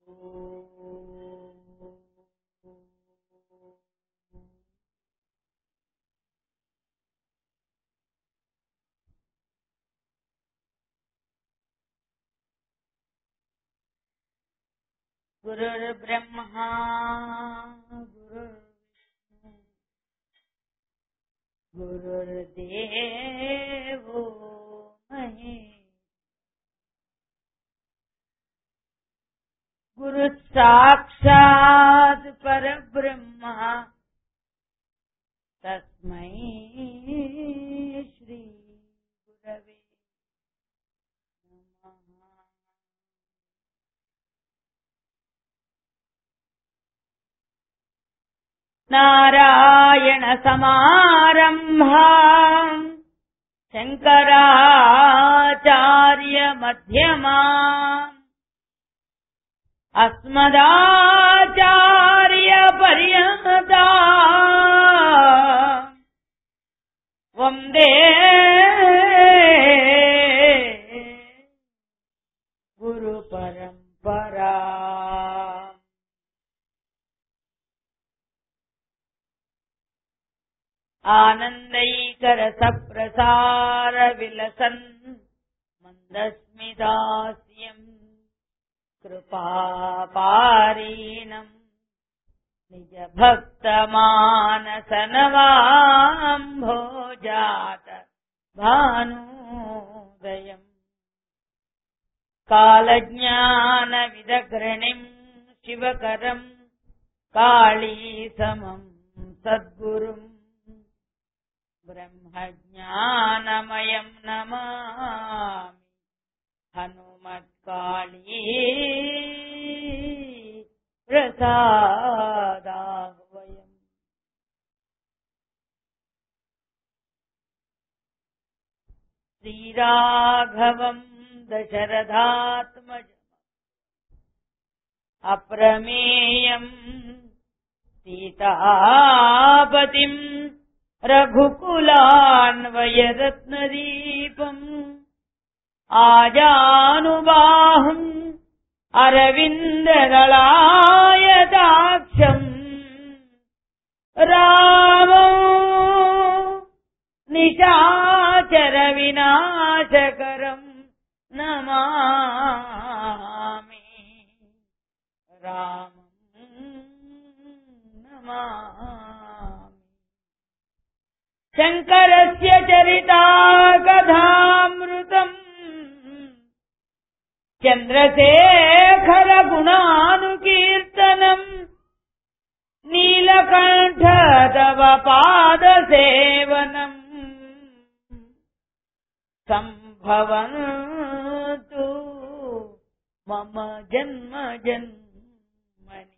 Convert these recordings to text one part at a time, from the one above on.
गुरुर्ब्रह्मा गुरुर्विष्णु गुरुर्देवो महेश गुरुः साक्षात् परब्रह्म तस्मै श्री गुरवे नमः నారాయణ సమారంభా శంకరాచార్య మధ్యమా అస్మదాచార్య పర్యంత వందే గురు పరంపరా ఆనందైకరసప్రసార విలసన్ మందస్మిదాస్యం కృపాపారీణం నిజ భక్తమానసనవాంభోజాత భానూదయం కాళజ్ఞాన విదగ్రణిం శివకరం కాళీసమం సద్గురుం బ్రహ్మజ్ఞానమయం నమామి హనుమత్కాళీ ప్రసాదాహ్వయం శ్రీరాఘవం దశరథాత్మజ అప్రమేయం సీతాపతిం రఘుకులాన్వయరత్నదీపం ఆజానుబాహం అరవిందదళాయదాక్షం రామో నిశాచర వినాశకరం నమామి రామం నమామి శంకరస్య చరితా కథామృతం చంద్రశేఖర గుణానుకీర్తనం నీలకంఠ తవ పాద సేవనం సంభవంతు మమ జన్మ జన్మని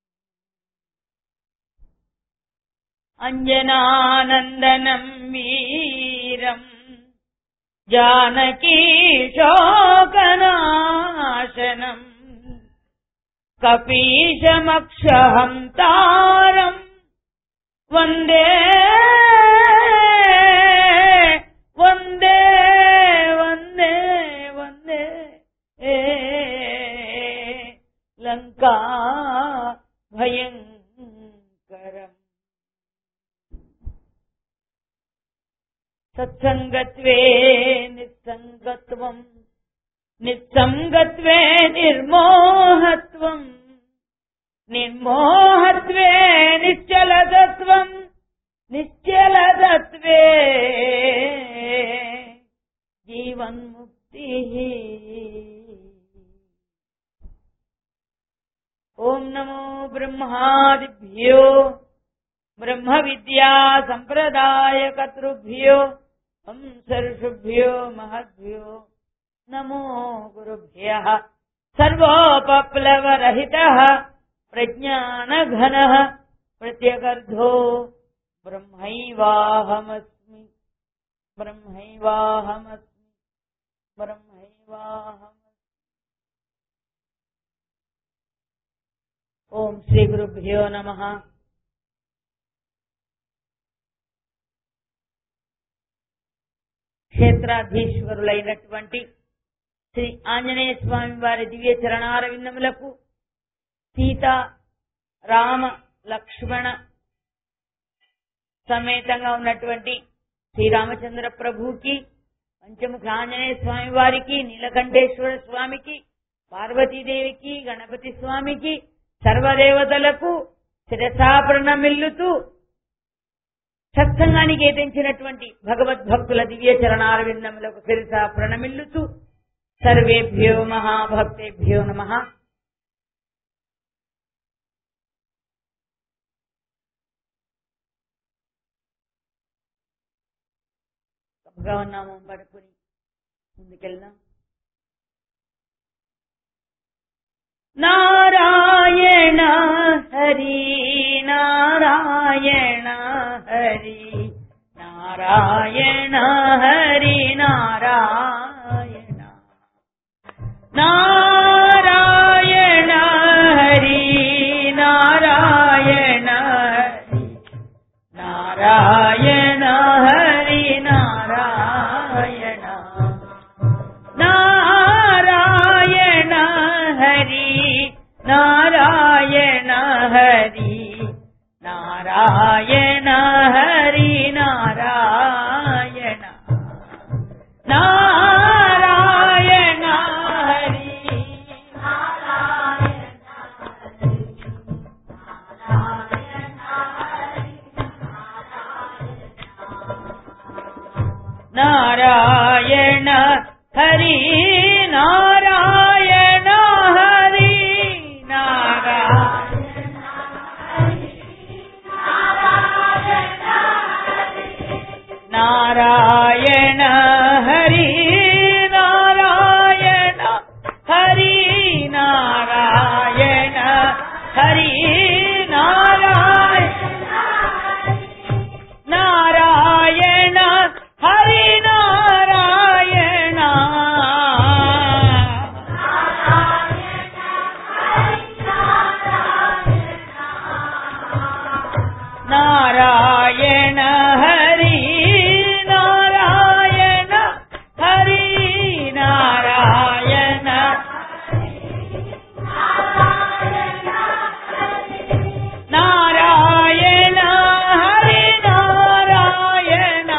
అంజనానందనం వీరం జానకీ శోకనాశనం కపీశమక్షహం తారం వందే వందే వందే వందే ఏ లంకా భయంకరం సత్సంగత్వే నిస్సంగత్వం నిస్సంగత్వే నిర్మోహత్వం నిర్మోహత్వే నిశ్చలతత్వం నిశ్చలతత్వే జీవన్ముక్తి ఓం నమో బ్రహ్మాదిభ్యో బ్రహ్మ విద్యా సంప్రదాయ కర్తృభ్యో హంసర్షుభ్యో మహద్భ్యో నమో గురుభ్య సర్వోపప్లవరహిత ప్రజ్ఞానఘన ప్రత్యగర్ధో బ్రహ్మైవాహమస్మి బ్రహ్మైవాహమస్మి బ్రహ్మైవాహమస్మి ఓం శ్రీ గురుభ్యో నమః క్షేత్రాధీశ్వరులైనటువంటి శ్రీ ఆంజనేయ స్వామి వారి దివ్య చరణారవిందములకు సీత రామ లక్ష్మణ సమేతంగా ఉన్నటువంటి శ్రీరామచంద్ర ప్రభుకి పంచముఖ ఆంజనేయ స్వామి వారికి నీలకంఠేశ్వర స్వామికి పార్వతీదేవికి గణపతి స్వామికి సర్వదేవతలకు శిరసా ప్రణమిల్లుతూ సత్సంగానికి ఏతించినటువంటి భగవద్భక్తుల దివ్య చరణారవిందములకు శిరసా ప్రణమిల్లుతూ సర్వేభ్యో మహాభక్తేభ్యో నమ తప్పుగా ఉన్నాము పడుకుని ముందుకెళ్దాం నారాయణ హరి నారాయణ హరి నారాయణ హరి నారాయణ నారాయణ హరి నారాయణ హరి నారాయణ హరి నారాయణ నారాయణ హరి నారాయణ హరి నారాయణ హరి నారాయణ నారాయణ హరి నారాయణ హరి నారాయణ హరి నారాయణ నారాయణ హరి నారాయణ హరి నారాయణ హరి నారాయణ నారాయణ హరి నారాయణ నారాయణ హరి నారాయణ హరి నారాయణ నారాయణ హరి నారాయణ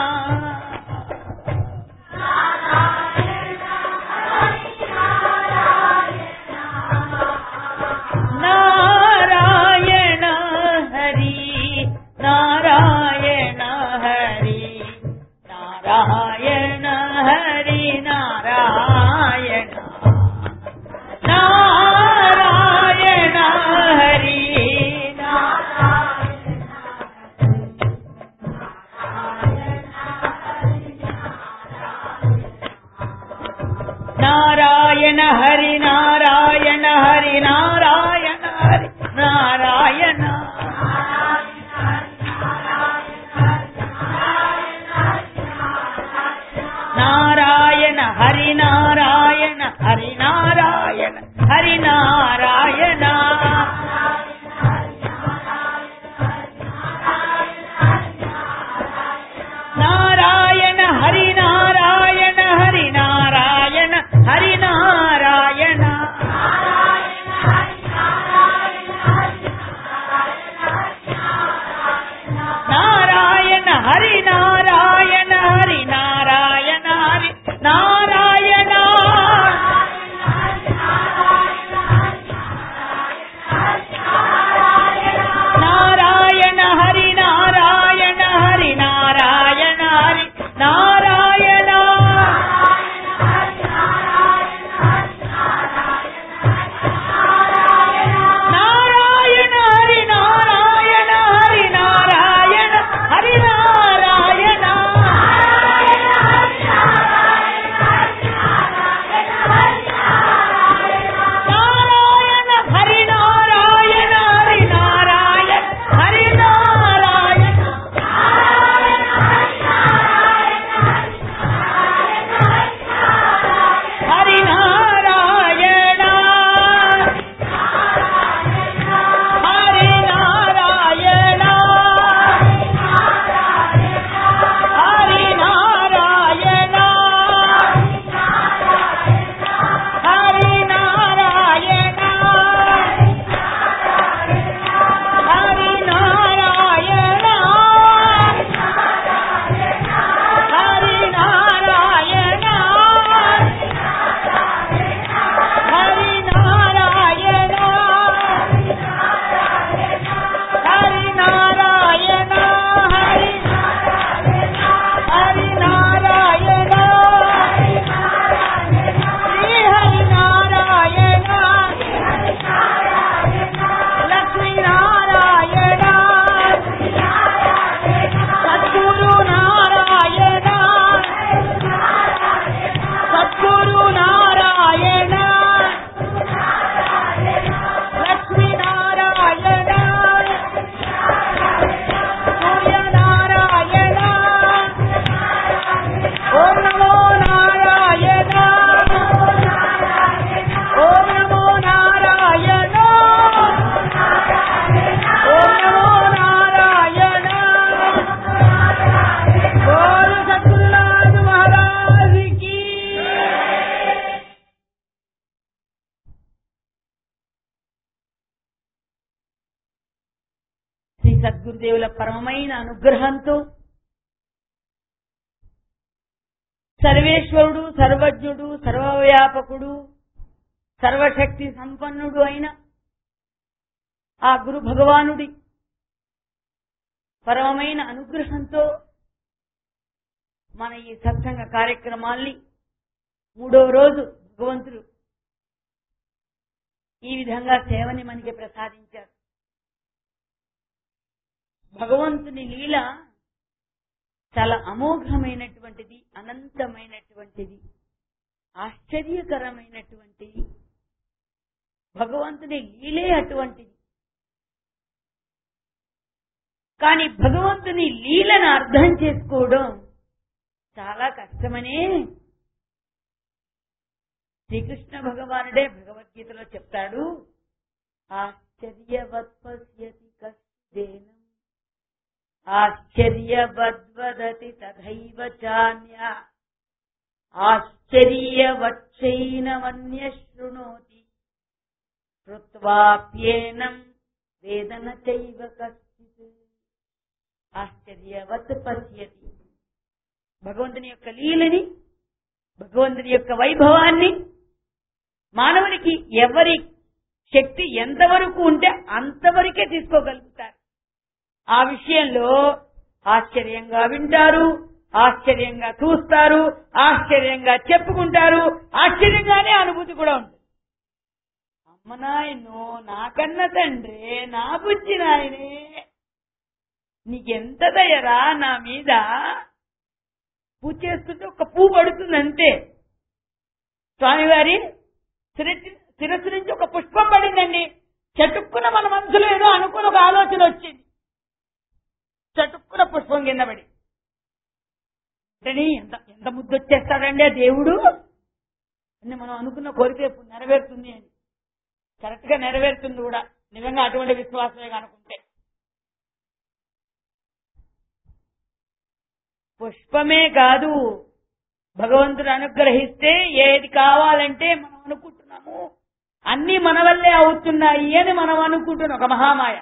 నారాయణ హరి నారాయణ హరి నారాయణ హరి నారాయణ నారాయణ హరి నారాయణ నారాయణ హరి నారాయణ హరి నారాయణ హరి నారాయణ నారాయణ హరి నారాయణ హరి నారాయణ హరి నారాయణ నారాయణ హరి నారాయణ హరి నారాయణ హరి నారాయణ నారాయణ హరి నారాయణ హరి నారాయణ హరి నారాయణ సద్గురుదేవుల పరమమైన అనుగ్రహంతో సర్వేశ్వరుడు సర్వజ్ఞుడు సర్వవ్యాపకుడు సర్వశక్తి సంపన్నుడు అయిన ఆ గురు భగవానుడి పరమమైన అనుగ్రహంతో మన ఈ సత్సంగ కార్యక్రమాల్ని మూడో రోజు భగవంతుడు ఈ విధంగా సేవని మనకి ప్రసాదించారు భగవంతుని లీల చాలా అమోఘమైనటువంటిది అనంతమైనటువంటిది ఆశ్చర్యకరమైనటువంటిది భగవంతుని లీలే అటువంటిది కానీ భగవంతుని లీలను అర్థం చేసుకోవడం చాలా కష్టమనే శ్రీకృష్ణ భగవానుడే భగవద్గీతలో చెప్తాడు ఆశ్చర్యవత్ పశ్యతి కష్టేనం ఆశ్చర్యవద్వదతి తథైవ చాన్య ఆశ్చర్యవచ్చైనమన్య శృణోతి శ్రుత్వాప్యేనం వేదన చైవ కశ్చిత్ ఆశ్చర్యవత్ పశ్యతి భగవంతుని యొక్క లీలని భగవంతుని యొక్క వైభవాన్ని మానవునికి ఎవరి శక్తి ఎంతవరకు ఉంటే అంతవరకే తీసుకోగలుగుతారు ఆ విషయంలో ఆశ్చర్యంగా వింటారు ఆశ్చర్యంగా చూస్తారు ఆశ్చర్యంగా చెప్పుకుంటారు ఆశ్చర్యంగానే అనుభూతి కూడా ఉంటుంది అమ్మ నాయనో నాకన్న తండ్రి నా బుజ్జి నాయనే నీకెంత దయరా నా మీద పూజ చేస్తుంటే ఒక పువ్వు పడుతుంది అంతే స్వామివారి శిరస్సు శిరస్సు నుంచి ఒక పుష్పం పడిందండి చటుక్కున మన మనసులో ఏదో అనుకున్న ఒక ఆలోచన వచ్చింది చటుక్కున పుష్పం కింద పడి అంటే ఎంత ఎంత ముద్దు వచ్చేస్తాడండి ఆ దేవుడు అని మనం అనుకున్న కోరిక ఇప్పుడు నెరవేరుతుంది అని కరెక్ట్ గా నెరవేరుతుంది కూడా నిజంగా అటువంటి విశ్వాసమే అనుకుంటే పుష్పమే కాదు భగవంతుడు అనుగ్రహిస్తే ఏది కావాలంటే మనం అనుకుంటున్నాము అన్ని మన వల్లే అవుతున్నాయి అని మనం అనుకుంటున్నాం ఒక మహామాయ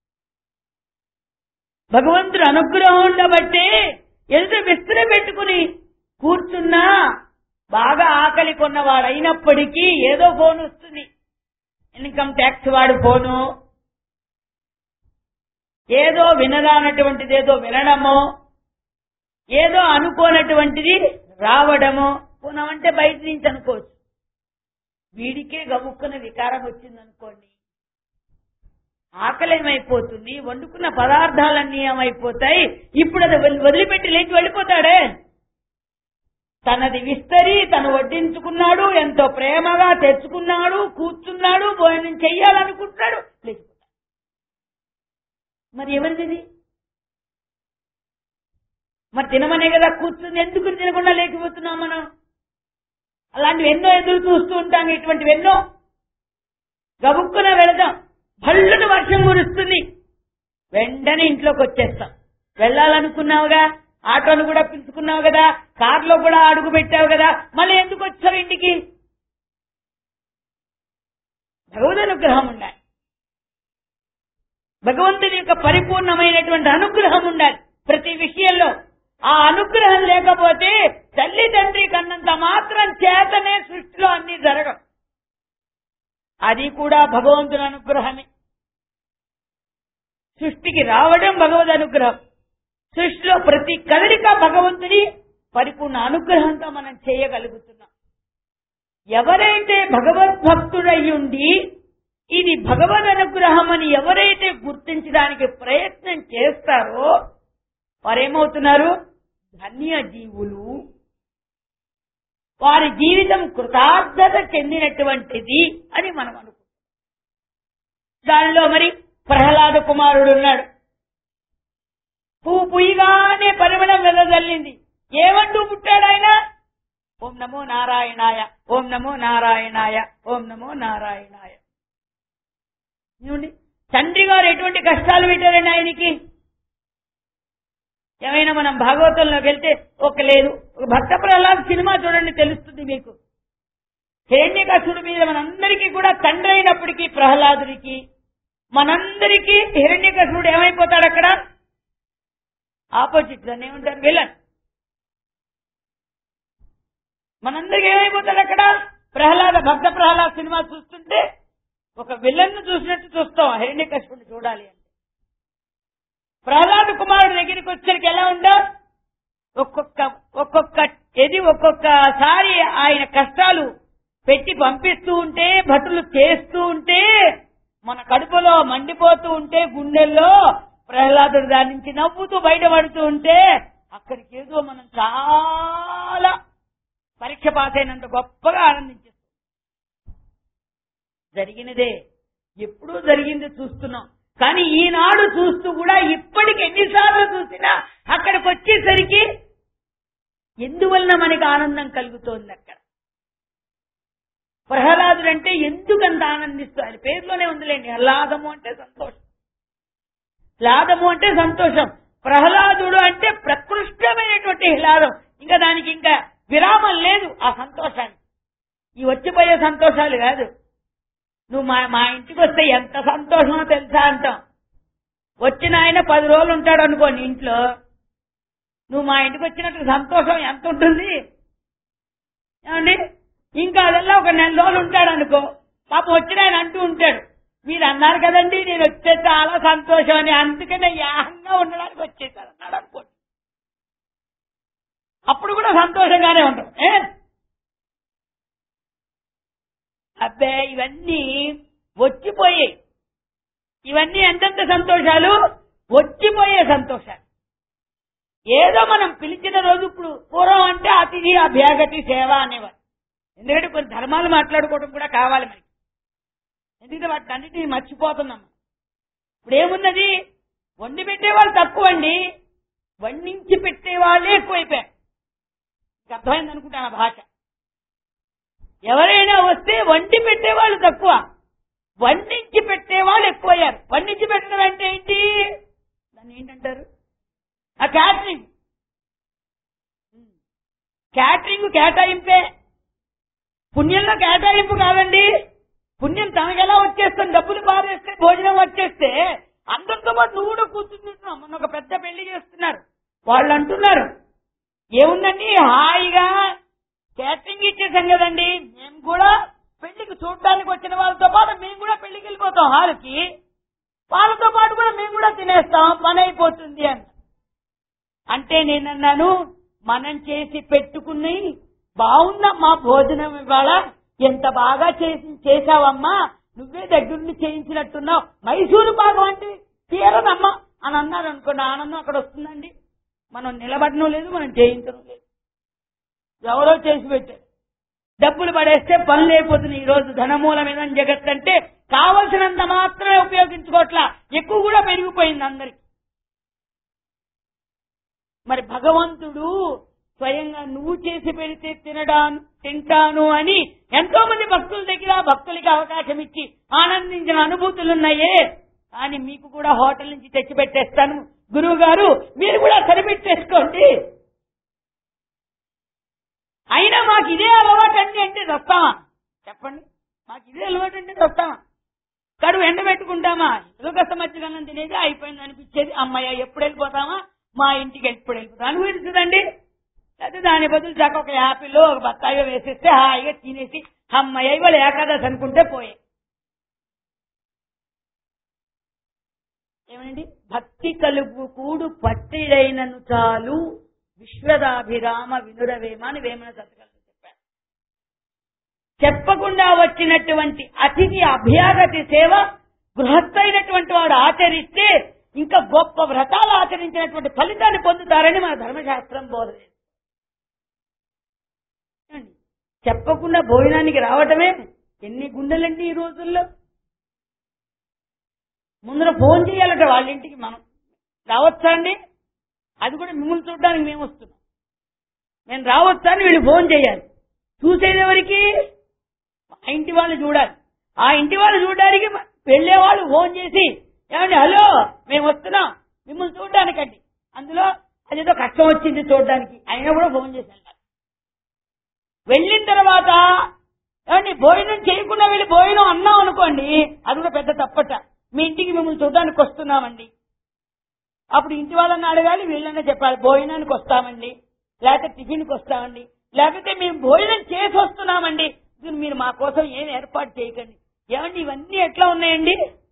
భగవంతుడు అనుగ్రహం ఉండబట్టే ఎదుట విస్తరి పెట్టుకుని కూర్చున్నా బాగా ఆకలి కొన్నవాడు అయినప్పటికీ ఏదో ఫోన్ వస్తుంది ఇన్కమ్ ట్యాక్స్ వాడు ఫోను ఏదో వినరానటువంటిది ఏదో వినడమో ఏదో అనుకోనటువంటిది రావడము పోనామంటే బయట నుంచి అనుకోవచ్చు వీడికే గబుక్కున వికారం వచ్చింది అనుకోండి ఆకలి ఏమైపోతుంది వండుకున్న పదార్థాలన్నీ ఏమైపోతాయి ఇప్పుడు అది వదిలి- వదిలిపెట్టి లేచి వెళ్ళిపోతాడే తనది విస్తరి తను వడ్డించుకున్నాడు ఎంతో ప్రేమగా తెచ్చుకున్నాడు కూర్చున్నాడు భోజనం చెయ్యాలనుకుంటున్నాడు లేచిపోతాడు మరి ఎవరిది మరి తినమనే కదా కూర్చుని ఎందుకు తినకుండా లేకపోతున్నాం మనం అలాంటివి ఎన్నో ఎదురు చూస్తూ ఉంటాం ఇటువంటివి ఎన్నో గబుక్కున వెళదాం భళ్ళున వర్షం కురుస్తుంది వెంటనే ఇంట్లోకి వచ్చేస్తాం వెళ్ళాలనుకున్నావుగా ఆటోను కూడా పిలుచుకున్నావు కదా కారులో కూడా అడుగు పెట్టావు కదా మళ్ళీ ఎందుకు వచ్చావు ఇంటికి భగవద్ అనుగ్రహం ఉండాలి భగవంతుని యొక్క పరిపూర్ణమైనటువంటి అనుగ్రహం ఉండాలి ప్రతి విషయంలో ఆ అనుగ్రహం లేకపోతే తల్లి తండ్రి కన్నంత మాత్రం చేతనే సృష్టిలో అన్ని జరగవు అది కూడా భగవంతుని అనుగ్రహమే సృష్టికి రావడం భగవద్ అనుగ్రహం సృష్టిలో ప్రతి కదలిక భగవంతుని పరిపూర్ణ అనుగ్రహంతో మనం చేయగలుగుతున్నాం ఎవరైతే భగవద్భక్తుడయ్యుండి ఇది భగవద్ అనుగ్రహం అని ఎవరైతే గుర్తించడానికి ప్రయత్నం చేస్తారో వారేమవుతున్నారు ధన్య జీవులు వారి జీవితం కృతార్థత చెందినటువంటిది అని మనం అనుకుంటాం దానిలో మరి ప్రహ్లాద కుమారుడు ఉన్నాడు పువ్వు పుయ్యగానే పరిమళం వెదజల్లింది ఏమంటూ పుట్టాడు ఆయన ఓం నమో నారాయణాయ ఓం నమో నారాయణాయ ఓం నమో నారాయణాయ ఏమండి తండ్రి గారు ఎటువంటి కష్టాలు పెట్టారండి ఆయనకి ఏమైనా మనం భాగవతంలోకి వెళ్తే ఒక లేదు ఒక భక్త ప్రహ్లాద్ సినిమా చూడండి తెలుస్తుంది మీకు హిరణ్యకసుడు మీద మనందరికీ కూడా తండ్రి అయినప్పటికీ ప్రహ్లాదుడికి మనందరికీ హిరణ్యకశుడు ఏమైపోతాడు అక్కడ ఆపోజిట్ దాన్ని ఏమంటారు విలన్ మనందరికి ఏమైపోతాడు అక్కడ ప్రహ్లాద భక్త ప్రహ్లాద సినిమా చూస్తుంటే ఒక విలన్ చూసినట్టు చూస్తాం హిరణ్యకశిపుని చూడాలి అంటే ప్రహ్లాద కుమారుడి దగ్గరికి వచ్చరికి ఎలా ఉందో ఒక్కొక్క ఒక్కొక్క ఇది ఒక్కొక్కసారి ఆయన కష్టాలు పెట్టి పంపిస్తూ ఉంటే భటులు చేస్తూ ఉంటే మన కడుపులో మండిపోతూ ఉంటే గుండెల్లో ప్రహ్లాదుడు దాని నుంచి నవ్వుతూ బయటపడుతూ ఉంటే అక్కడికి ఏదో మనం చాలా పరీక్ష పాస్ అయినంత గొప్పగా ఆనందించేస్తాం జరిగినదే ఎప్పుడూ జరిగింది చూస్తున్నాం కానీ ఈనాడు చూస్తూ కూడా ఇప్పటికి ఎన్నిసార్లు చూసినా అక్కడికి వచ్చేసరికి ఎందువలన మనకి ఆనందం కలుగుతోంది అక్కడ ప్రహ్లాదుడు అంటే ఎందుకంత ఆనందిస్తూ ఆయన పేరులోనే ఉందిలేండి ఆహ్లాదము అంటే సంతోషం హ్లాదము అంటే సంతోషం ప్రహ్లాదుడు అంటే ప్రకృష్టమైనటువంటి హ్లాదం ఇంకా దానికి ఇంకా విరామం లేదు ఆ సంతోషానికి ఈ వచ్చిపోయే సంతోషాలు కాదు నువ్వు మా మా ఇంటికి వస్తే ఎంత సంతోషమో తెలుసా అంటాం వచ్చిన ఆయన పది రోజులు ఉంటాడు అనుకోండి ఇంట్లో నువ్వు మా ఇంటికి వచ్చినట్టు సంతోషం ఎంత ఉంటుంది ఏమండి ఇంకా అదల్లా ఒక నెల రోజులు ఉంటాడు అనుకో పాపం వచ్చిన ఆయన అంటూ ఉంటాడు మీరు అన్నారు కదండి నేను వచ్చే చాలా సంతోషం అని అందుకనే యాహంగా ఉండడానికి వచ్చేసాడు అన్నాడు అనుకోండి అప్పుడు కూడా సంతోషంగానే ఉంటాం ఏ అబ్బే ఇవన్నీ వచ్చిపోయాయి ఇవన్నీ ఎంతెంత సంతోషాలు వచ్చిపోయే సంతోషాలు ఏదో మనం పిలిచిన రోజు ఇప్పుడు పూర్వం అంటే అతిథి అభ్యాగతి సేవ అనేవారు ఎందుకంటే కొన్ని ధర్మాలు మాట్లాడుకోవడం కూడా కావాలి మనకి ఎందుకంటే వాటి అన్నిటిని మర్చిపోతున్నాం ఇప్పుడు ఏమున్నది వండి పెట్టేవాళ్ళు తక్కువ అండి వండించి పెట్టేవాళ్ళే ఎక్కువైపోయారు మీకు అర్థమైంది అనుకుంటాను ఆ భాష ఎవరైనా వస్తే వండి పెట్టేవాళ్ళు తక్కువ వండించి పెట్టేవాళ్ళు ఎక్కువయ్యారు వండించి పెట్టడం అంటే ఏంటి దాన్ని ఏంటంటారు ఆ క్యాటరింగ్ క్యాటరింగ్ కేటాయింపే పుణ్యంలో కేటాయింపు కాదండి పుణ్యం తనకెలా వచ్చేస్తుంది డబ్బులు పారేస్తే భోజనం వచ్చేస్తే అందరితో పాటు నువ్వు కూడా కూర్చుంటున్నావు మొన్న ఒక పెద్ద పెళ్లి చేస్తున్నారు వాళ్ళు అంటున్నారు ఏముందండి హాయిగా క్యాటరింగ్ ఇచ్చేసాం కదండి మేము కూడా పెళ్లికి చూడడానికి వచ్చిన వాళ్ళతో పాటు మేము కూడా పెళ్లికి వెళ్ళిపోతాం హాల్కి వాళ్ళతో పాటు కూడా మేము కూడా తినేస్తాం పని అయిపోతుంది అని అంటే నేనన్నాను మనం చేసి పెట్టుకుని బాగుందమ్మా భోజనం ఇవాళ ఎంత బాగా చేసి చేశావమ్మా నువ్వే దగ్గరుండి చేయించినట్టున్నావు మైసూరు పాకం అంటే తీరదమ్మా అని అన్నారు అనుకోండి ఆనందం అక్కడ వస్తుందండి మనం నిలబడడం లేదు మనం చేయించడం లేదు ఎవరో చేసి పెట్టారు డబ్బులు పడేస్తే పనులు అయిపోతున్నాయి ఈ రోజు ధనమూలమైన జగత్ అంటే కావలసినంత మాత్రమే ఉపయోగించుకోవట్లా ఎక్కువ కూడా పెరిగిపోయింది అందరికి మరి భగవంతుడు స్వయంగా నువ్వు చేసి పెడితే తినడాను తింటాను అని ఎంతో మంది భక్తుల దగ్గర భక్తులకి అవకాశం ఇచ్చి ఆనందించిన అనుభూతులున్నాయే కానీ మీకు కూడా హోటల్ నుంచి తెచ్చి పెట్టేస్తాను గురువు గారు మీరు కూడా సరిపెట్టేసుకోండి అయినా మాకు ఇదే అలవాటు అండి అంటే వస్తామా చెప్పండి మాకు ఇదే అలవాటు అంటే వస్తామా కడుపు ఎండ పెట్టుకుంటామా ఏదో కష్ట మధ్యగన్నం తినేది అయిపోయింది అనిపించేది అమ్మయ్య ఎప్పుడు వెళ్ళిపోతామా మా ఇంటికి ఎప్పుడు వెళ్ళిపోతాం అనిపించదండి అయితే దాని బదులు చక్క ఒక యాపిల్ ఒక బత్తాయో వేసేస్తే హాయిగా తినేసి అమ్మయ్య ఇవాళ ఏకాదశి అనుకుంటే పోయే ఏమండి భక్తి కలుగు కూడు పట్టిడైనను చాలు విశ్వదాభిరామ వినురవేమ అని వేమన సతకలు చెప్పారు చెప్పకుండా వచ్చినటువంటి అతిథి అభ్యాగతి సేవ గృహస్థైనటువంటి వాడు ఆచరిస్తే ఇంకా గొప్ప వ్రతాలు ఆచరించినటువంటి ఫలితాన్ని పొందుతారని మన ధర్మశాస్త్రం బోధలేదు చెప్పకుండా భోజనానికి రావటమే ఎన్ని గుండెలండి ఈ రోజుల్లో ముందర ఫోన్ చేయాలట వాళ్ళ ఇంటికి మనం రావచ్చా అండి అది కూడా మిమ్మల్ని చూడడానికి మేము వస్తున్నాం మేము రావచ్చా అని వీళ్ళు ఫోన్ చేయాలి చూసేది ఎవరికి ఆ ఇంటి వాళ్ళు చూడాలి ఆ ఇంటి వాళ్ళు చూడడానికి వెళ్లే వాళ్ళు ఫోన్ చేసి ఏమండి హలో మేము వస్తున్నాం మిమ్మల్ని చూడడానికండి అందులో అదేదో కష్టం వచ్చింది చూడడానికి అయినా కూడా ఫోన్ చేసి వెళ్ళాలి వెళ్ళిన తర్వాత ఏమండి భోజనం చేయకుండా వెళ్ళి భోజనం అన్నాం అనుకోండి అది కూడా పెద్ద తప్పట మీ ఇంటికి మిమ్మల్ని చూడడానికి వస్తున్నామండి అప్పుడు ఇంటి వాళ్ళని అడగాలి వీళ్ళనే చెప్పాలి భోజనానికి వస్తామండి లేకపోతే టిఫిన్కి వస్తామండి లేకపోతే మేము భోజనం చేసి వస్తున్నామండి ఇది మీరు మా కోసం ఏం ఏర్పాటు చేయకండి ఏమండి ఇవన్నీ ఎట్లా ఉన్నాయండి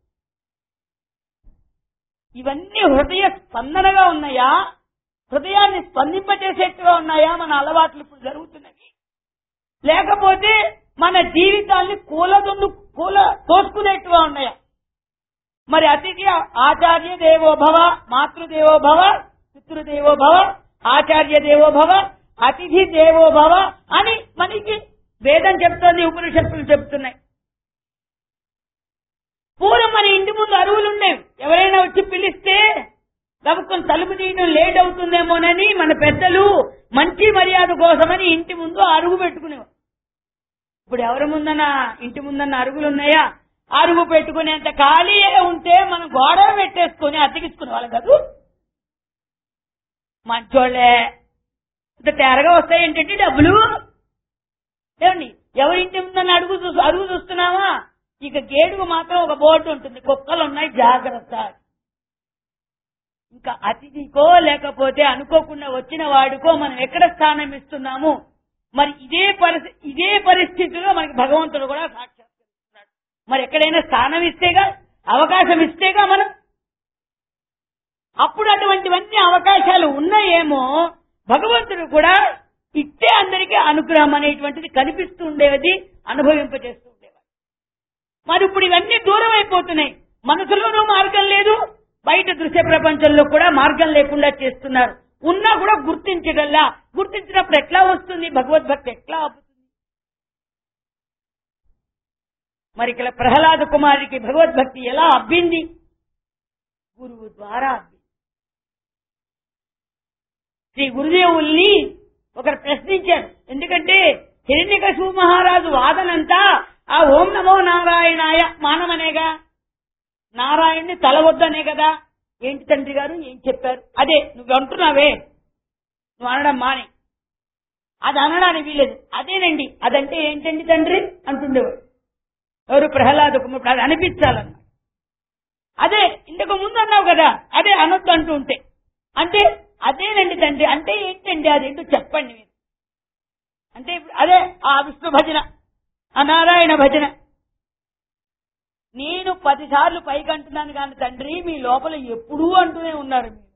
ఇవన్నీ హృదయ స్పందనగా ఉన్నాయా హృదయాన్ని స్పందింపచేసేట్టుగా ఉన్నాయా మన అలవాట్లు ఇప్పుడు జరుగుతున్నవి లేకపోతే మన జీవితాన్ని కూలదొందు కూల తోసుకునేట్టుగా ఉన్నాయా మరి అతిథి ఆచార్య దేవో భవ మాతృదేవో భవ పితృదేవో భవ ఆచార్య దేవో భవ అతిథి దేవో భవ అని మనకి వేదం చెప్తోంది ఉపనిషత్తులు చెప్తున్నాయి పూర్వం మన ఇంటి ముందు అరువులు ఉండేవి ఎవరైనా వచ్చి పిలిస్తే గబుక్కుని తలుపు తీయడం లేట్ అవుతుందేమోనని మన పెద్దలు మంచి మర్యాద కోసమని ఇంటి ముందు అరుగు పెట్టుకునేవారు ఇప్పుడు ఎవరి ముందన్న ఇంటి ముందన్న అరుగులు ఉన్నాయా అరుగు పెట్టుకునేంత ఖాళీ ఉంటే మనం గోడ పెట్టేసుకుని అతికించుకునే వాళ్ళం కాదు మంచోళ్ళే ఇంత తేరగా వస్తాయి ఏంటంటే డబ్బులు ఏమండి ఎవరింటి ముందన్న అడుగు చూ అరుగు చూస్తున్నావా ఇక గేడుకు మాత్రం ఒక బోర్డు ఉంటుంది కుక్కలు ఉన్నాయి జాగ్రత్త ఇంకా అతిథికో లేకపోతే అనుకోకుండా వచ్చిన వాడికో మనం ఎక్కడ స్థానం ఇస్తున్నాము మరి ఇదే పరిస్థితి ఇదే పరిస్థితిలో మనకి భగవంతుడు కూడా సాక్షాత్కరిస్తున్నాడు మరి ఎక్కడైనా స్థానం ఇస్తేగా అవకాశం ఇస్తేగా మనం అప్పుడు అటువంటివన్నీ అవకాశాలు ఉన్నాయేమో భగవంతుడు కూడా ఇట్టే అందరికీ అనుగ్రహం అనేటువంటిది కనిపిస్తూ ఉండేది అనుభవింపజేస్తూ ఉండేవాడు మరి ఇప్పుడు ఇవన్నీ దూరం అయిపోతున్నాయి మనసులోనూ మార్గం లేదు బయట దృశ్య ప్రపంచంలో కూడా మార్గం లేకుండా చేస్తున్నారు ఉన్నా కూడా గుర్తించగల్లా గుర్తించినప్పుడు ఎట్లా వస్తుంది భగవద్భక్తి ఎట్లా అవుతుంది మరి ఇక్కడ ప్రహ్లాద కుమారికి భగవద్భక్తి ఎలా అబ్బింది గురువు ద్వారా అబ్బింది శ్రీ గురుదేవుల్ని ఒకరు ప్రశ్నించారు ఎందుకంటే హిరణ్యకశిపు మహారాజు వాదనంతా ఆ ఓం నమో నారాయణాయ మానవనేగా నారాయణ్ణి తలవద్దనే కదా ఏంటి తండ్రి గారు ఏం చెప్పారు అదే నువ్వు అంటున్నావే నువ్వు అనడం మానే అది అనడానికి వీలేదు అదేనండి అదంటే ఏంటండి తండ్రి అంటుండేవాడు ఎవరు ప్రహ్లాద కుమారుడు అది అనిపించాలన్న అదే ఇంతకు ముందు అన్నావు కదా అదే అనొద్దు అంటూ ఉంటే అంటే అదేనండి తండ్రి అంటే ఏంటండి అదేంటో చెప్పండి మీరు అంటే ఇప్పుడు అదే ఆ విష్ణు భజన ఆ నారాయణ భజన నేను పదిసార్లు పైకి అంటున్నాను కానీ తండ్రి మీ లోపల ఎప్పుడూ అంటూనే ఉన్నారు మీరు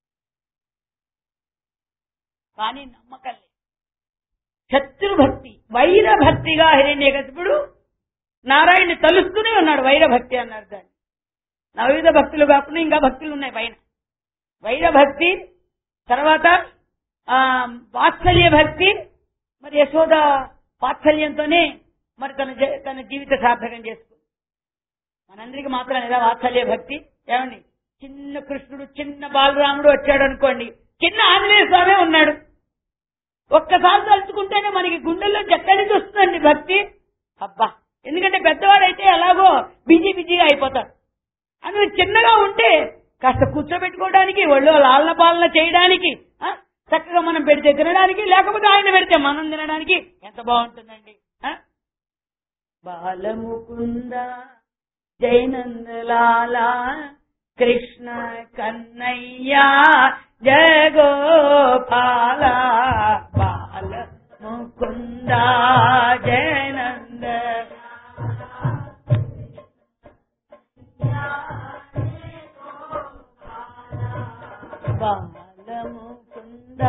కానీ నమ్మకం లేదు శత్రుభక్తి వైరభక్తిగా హిరణ్యకశిపుడు నారాయణ్ణి తలుస్తూనే ఉన్నాడు వైరభక్తి అన్నారు దాన్ని నవవిధ భక్తులు కాకుండా ఇంకా భక్తులు ఉన్నాయి పైన వైరభక్తి తర్వాత ఆ వాత్సల్య భక్తి మరి యశోద వాత్సల్యంతోనే మరి తన జ- తన జీవిత సార్థకం చేసుకుంది మనందరికి మాత్రం లేదా వాత్సల్య భక్తి ఏమండి చిన్న కృష్ణుడు చిన్న బాలరాముడు వచ్చాడు అనుకోండి చిన్న ఆంజనేయ స్వామి ఉన్నాడు ఒక్కసారి తలుచుకుంటేనే మనకి గుండెల్లో ఎక్కడి నుంచి వస్తుందండి భక్తి అబ్బా ఎందుకంటే పెద్దవాడైతే ఎలాగో బిజీ బిజీగా అయిపోతాడు అని చిన్నగా ఉంటే కాస్త కూర్చోబెట్టుకోవడానికి ఒళ్ళో లాలన పాలన చేయడానికి ఆ, చక్కగా మనం పెడితే తినడానికి లేకపోతే ఆయన పెడితే మనం తినడానికి ఎంత బాగుంటుందండి ఆ? బాలముకుంద జైనందలాల కృష్ణ కన్నయ్య జగోపాల బాల ముకుంద జయనంద బాలముకుంద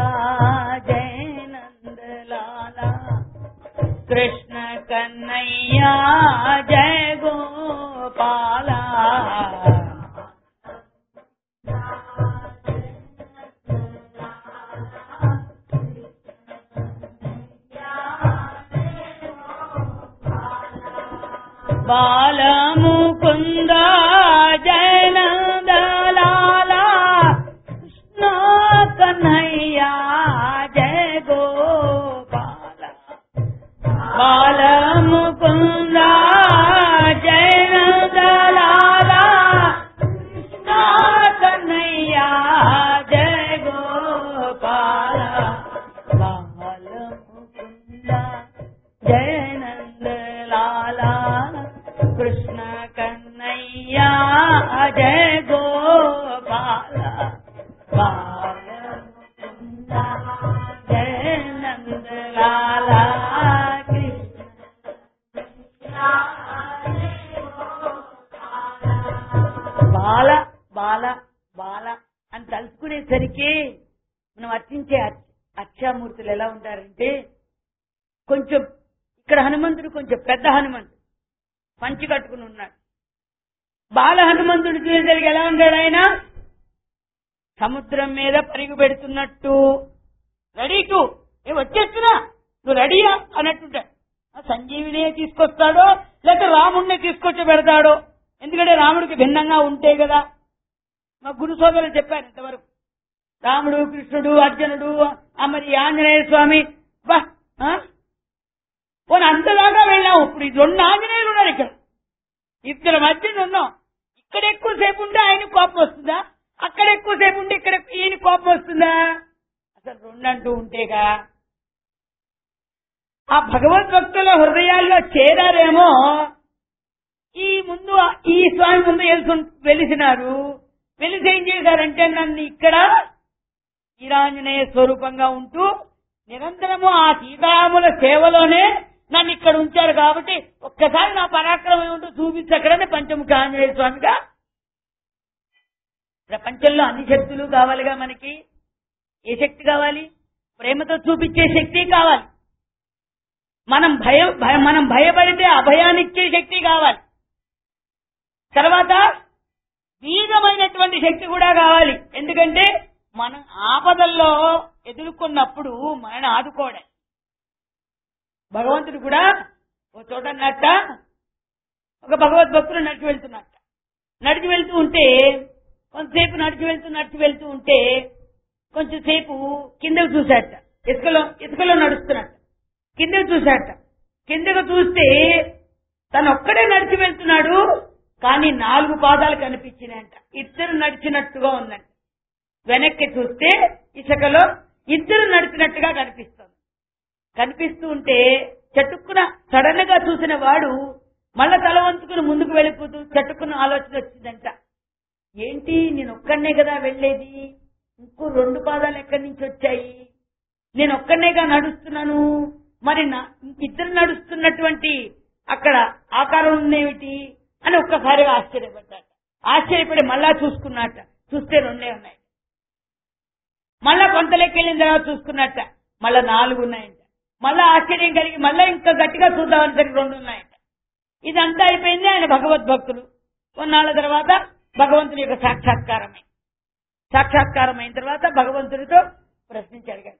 జయనందలాల కృష్ణ కన్నయ్య జయ గోపాల బాలముకుంద జయనందలాల కృష్ణ కన్నయ్య జయ గోపాల బాలముకుంద జయనందలాల కృష్ణ కన్నయ్య జయ గోపాల బాలముకుంద జయనందలాల కృష్ణ కన్నయ్య జయ గోపాల బాల ముకుంద జయ నందలాల బాల బాల బాల అని తలుచుకునేసరికి మనం అర్చించే అర్చ- అర్చామూర్తులు ఎలా ఉంటారంటే కొంచెం ఇక్కడ హనుమంతుడు కొంచెం పెద్ద హనుమంతుడు పంచి కట్టుకుని ఉన్నాడు బాల హనుమంతుడు చూసేసరికి ఎలా ఉంటాడు ఆయన సముద్రం మీద పరిగు పెడుతున్నట్టు రెడీ టు ఏ వచ్చేస్తున్నా నువ్వు రెడీయా అన్నట్టుంటాడు ఆ సంజీవినే తీసుకొస్తాడో లేక రాముడిని తీసుకొచ్చి పెడతాడో ఎందుకంటే రాముడికి భిన్నంగా ఉంటే కదా మా గురు సోదరులు చెప్పారు ఇంతవరకు రాముడు కృష్ణుడు అర్జునుడు ఆ మరి ఆంజనేయ స్వామి బా ఆ? పోనీ అంతదాకా వెళ్ళాం ఇప్పుడు ఈ రెండు ఆంజనేయులు ఉన్నారు ఇక్కడ ఇద్దరు మధ్యన ఉన్నాం ఇక్కడ ఎక్కువసేపు ఉంటే ఆయన కోపం వస్తుందా అక్కడ ఎక్కువసేపు ఉంటే ఇక్కడ ఈయన కోపం వస్తుందా అసలు రెండు అంటూ ఉంటేగా ఆ భగవద్భక్తుల హృదయాల్లో చేరారేమో ఈ ముందు ఈ స్వామి ముందు వెళ్తు వెలిసినారు వెలిసి ఏం చేశారంటే నన్ను ఇక్కడ శ్రీరాంజనేయ స్వరూపంగా ఉంటూ నిరంతరము ఆ సీతారాముల సేవలోనే నన్ను ఇక్కడ ఉంచారు కాబట్టి ఒక్కసారి నా పరాక్రమం ఏమిటో చూపించక్కడనే పంచముఖ ఆంజనేయ స్వామిగా ప్రపంచంలో అన్ని శక్తులు కావాలిగా మనకి ఏ శక్తి కావాలి ప్రేమతో చూపించే శక్తి కావాలి మనం భయ భయ- మనం భయపడితే అభయాన్నిచ్చే శక్తి కావాలి తర్వాత బీజమైనటువంటి శక్తి కూడా కావాలి ఎందుకంటే మనం ఆపదల్లో ఎదుర్కొన్నప్పుడు మనని ఆదుకోవడం భగవంతుడు కూడా ఒక చోట అన్నట్ట ఒక భగవద్భక్తుడు నడిచి వెళ్తున్నట్ట నడిచి వెళ్తూ ఉంటే కొంతసేపు నడిచి వెళ్తూ నడిచి వెళ్తూ ఉంటే కొంచెం సేపు కిందకు చూశాట ఇసుకలో ఇసుకలో నడుస్తున్నట్ట కిందకు చూశాట కిందకు చూస్తే తను ఒక్కడే నడిచి వెళ్తున్నాడు కానీ నాలుగు పాదాలు కనిపించినాయంట ఇద్దరు నడిచినట్టుగా ఉందంట వెనక్కి చూస్తే ఇసుకలో ఇద్దరు నడిచినట్టుగా కనిపిస్తుంది కనిపిస్తూ ఉంటే చటుక్కున సడన్ గా చూసిన వాడు మళ్ళా తల వంచుకుని ముందుకు వెళ్ళిపోతూ చటుక్కున ఆలోచన వచ్చిందంట ఏంటి నేను ఒక్కడనే కదా వెళ్ళేది ఇంకో రెండు పాదాలు ఎక్కడి నుంచి వచ్చాయి నేను ఒక్కడనేగా నడుస్తున్నాను మరి నా ఇద్దరు నడుస్తున్నటువంటి అక్కడ ఆకారం ఉందేమిటి అని ఒక్కసారిగా ఆశ్చర్యపడ్డాట ఆశ్చర్యపడి మళ్ళా చూసుకున్నట్ట చూస్తే రెండే ఉన్నాయి మళ్ళా కొంత లెక్క వెళ్ళిన తర్వాత చూసుకున్నట్ట మళ్ళా నాలుగు ఉన్నాయంట మళ్ళా ఆశ్చర్యం కలిగి మళ్ళా ఇంకా గట్టిగా చూద్దామని సరికి రెండు ఉన్నాయంట ఇదంతా అయిపోయింది ఆయన భగవద్భక్తులు కొన్నాళ్ళ తర్వాత భగవంతుని యొక్క సాక్షాత్కారమై సాక్షాత్కారం అయిన తర్వాత భగవంతుడితో ప్రశ్నించి అడిగాడు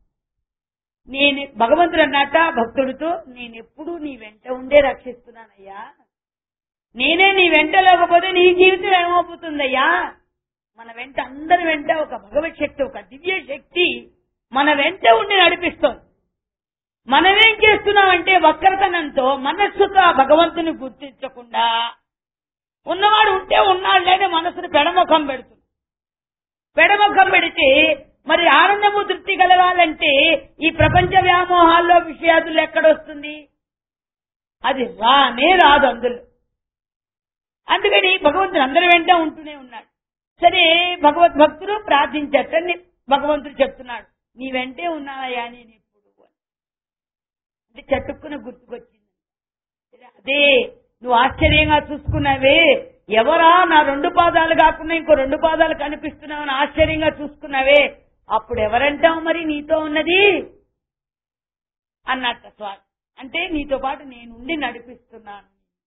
నేను భగవంతుడు అన్నట్ట భక్తుడితో నేను ఎప్పుడు నీ వెంట ఉండే రక్షిస్తున్నానయ్యా నేనే నీ వెంట లేకపోతే నీ జీవితం ఏమవుతుందయ్యా మన వెంట అందరి వెంట ఒక భగవత్ శక్తి ఒక దివ్య శక్తి మన వెంట ఉండి నడిపిస్తోంది మనమేం చేస్తున్నామంటే వక్రతనంతో మనస్సుతో ఆ భగవంతుని గుర్తించకుండా ఉన్నవాడు ఉంటే ఉన్నాడు లేదా మనసును పెడముఖం పెడుతుంది పెడముఖం పెడితే మరి ఆనందము తృప్తి కలగాలంటే ఈ ప్రపంచ వ్యామోహాల్లో విషయాదులు ఎక్కడొస్తుంది అది రానే రాదు అందులో అందుకని భగవంతుడు అందరి వెంట ఉంటూనే ఉన్నాడు సరే భగవద్భక్తులు ప్రార్థించటని భగవంతుడు చెప్తున్నాడు నీ వెంటే ఉన్నాయా నేను ఎప్పుడు అని. అంటే చటుక్కున గుర్తుకొచ్చింది అదే నువ్వు ఆశ్చర్యంగా చూసుకున్నావే ఎవరా నా రెండు పాదాలు కాకుండా ఇంకో రెండు పాదాలు కనిపిస్తున్నావని ఆశ్చర్యంగా చూసుకున్నావే అప్పుడు ఎవరంటావు మరి నీతో ఉన్నది అన్నట్ట స్వామి అంటే నీతో పాటు నేనుండి నడిపిస్తున్నాను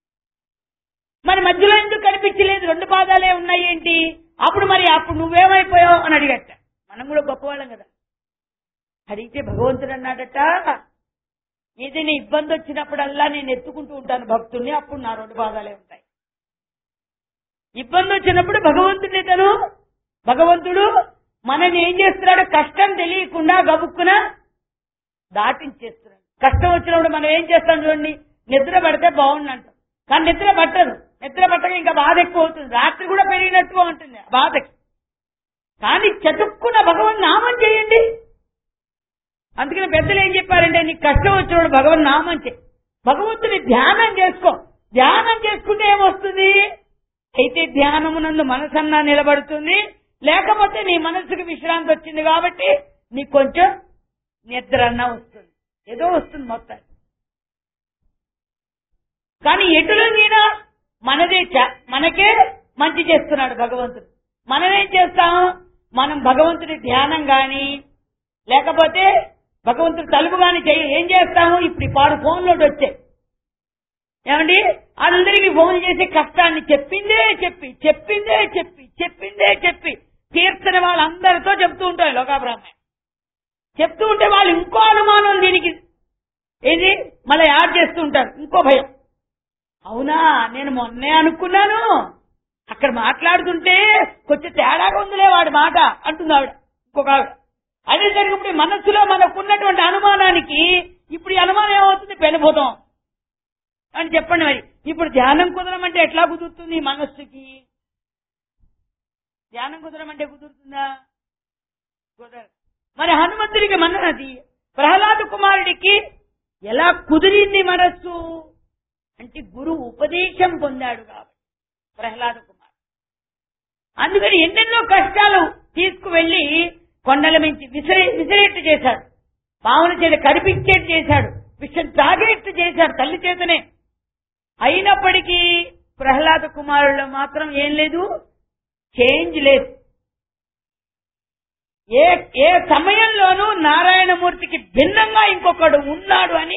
మరి మధ్యలో ఎందుకు కనిపించలేదు రెండు పాదాలే ఉన్నాయి ఏంటి అప్పుడు మరి అప్పుడు నువ్వేమైపోయావు అని అడిగట మనం కూడా గొప్పవాళ్ళం కదా అడిగితే భగవంతుడు అన్నాడట ఏదైనా ఇబ్బంది వచ్చినప్పుడల్లా నేను ఎత్తుకుంటూ ఉంటాను భక్తుడిని అప్పుడు నా రెండు పాదాలే ఉంటాయి ఇబ్బంది వచ్చినప్పుడు భగవంతుడిని తను భగవంతుడు మనని ఏం చేస్తున్నాడు కష్టం తెలియకుండా గబుక్కున దాటించేస్తున్నాడు కష్టం వచ్చినప్పుడు మనం ఏం చేస్తాం చూడండి నిద్ర పడితే బాగుంది అంటాం కానీ నిద్ర పట్టదు నిద్ర పట్టక ఇంకా బాధ ఎక్కువ అవుతుంది రాత్రి కూడా పెరిగినట్టుగా ఉంటుంది ఆ బాధకి కానీ చటుక్కున భగవన్ నామం చేయండి అందుకని పెద్దలు ఏం చెప్పారంటే నీకు కష్టం వచ్చినప్పుడు భగవన్ నామం చేయి భగవంతుని ధ్యానం చేసుకో ధ్యానం చేసుకుంటే ఏమొస్తుంది అయితే ధ్యానమునందు మనసన్నా నిలబడుతుంది లేకపోతే నీ మనసుకు విశ్రాంతి వచ్చింది కాబట్టి నీకు కొంచెం నిద్ర అన్నా వస్తుంది ఏదో వస్తుంది మొత్తం కానీ ఎటులొంగినా మనదే చ- మనకే మంచి చేస్తున్నాడు భగవంతుడు మనమేం చేస్తాం మనం భగవంతుడి ధ్యానం గాని లేకపోతే భగవంతుడి తలుపు గాని చేయ ఏం చేస్తాము ఇప్పుడు ఈ పాడు ఫోన్లోకి వచ్చాయి ఏమండి అందరికి ఫోన్ చేసి కష్టాన్ని చెప్పిందే చెప్పి చెప్పిందే చెప్పి చెప్పిందే చెప్పి తీర్చని వాళ్ళందరితో చెప్తూ ఉంటారు లోకాబ్రాహ్మణ్ చెప్తూ ఉంటే వాళ్ళు ఇంకో అనుమానం దీనికి ఏది మళ్ళీ యాడ్ చేస్తూ ఉంటారు ఇంకో భయం అవునా నేను మొన్నే అనుకున్నాను అక్కడ మాట్లాడుతుంటే కొంచెం తేడాగా ఉందిలే వాడి మాట అంటుంది ఆవిడ ఇంకొక ఆవిడ అదే జరిగినప్పుడు మనస్సులో మనకున్నటువంటి అనుమానానికి ఇప్పుడు ఈ అనుమానం ఏమవుతుంది పెనుభూతం అని చెప్పండి మరి ఇప్పుడు ధ్యానం కుదరమంటే ఎట్లా కుదురుతుంది ఈ మనస్సుకి ధ్యానం కుదరమంటే కుదురుతుందా కుదరదు మరి హనుమంతుడికి మనది ప్రహ్లాద కుమారుడికి ఎలా కుదిరింది మనస్సు అంటే గురువు ఉపదేశం పొందాడు కాబట్టి ప్రహ్లాద కుమార్ అందుకని ఎన్నెన్నో కష్టాలు తీసుకువెళ్లి కొండల మించి విసిరి విసిరేట్టు చేశాడు పావుల చేత కనిపించేట్టు చేశాడు విషయం తాగేట్టు చేశాడు తల్లి చేతనే అయినప్పటికీ ప్రహ్లాద కుమారుల్లో మాత్రం ఏం లేదు చేంజ్ లేదు ఏ ఏ సమయంలోనూ నారాయణమూర్తికి భిన్నంగా ఇంకొకడు ఉన్నాడు అని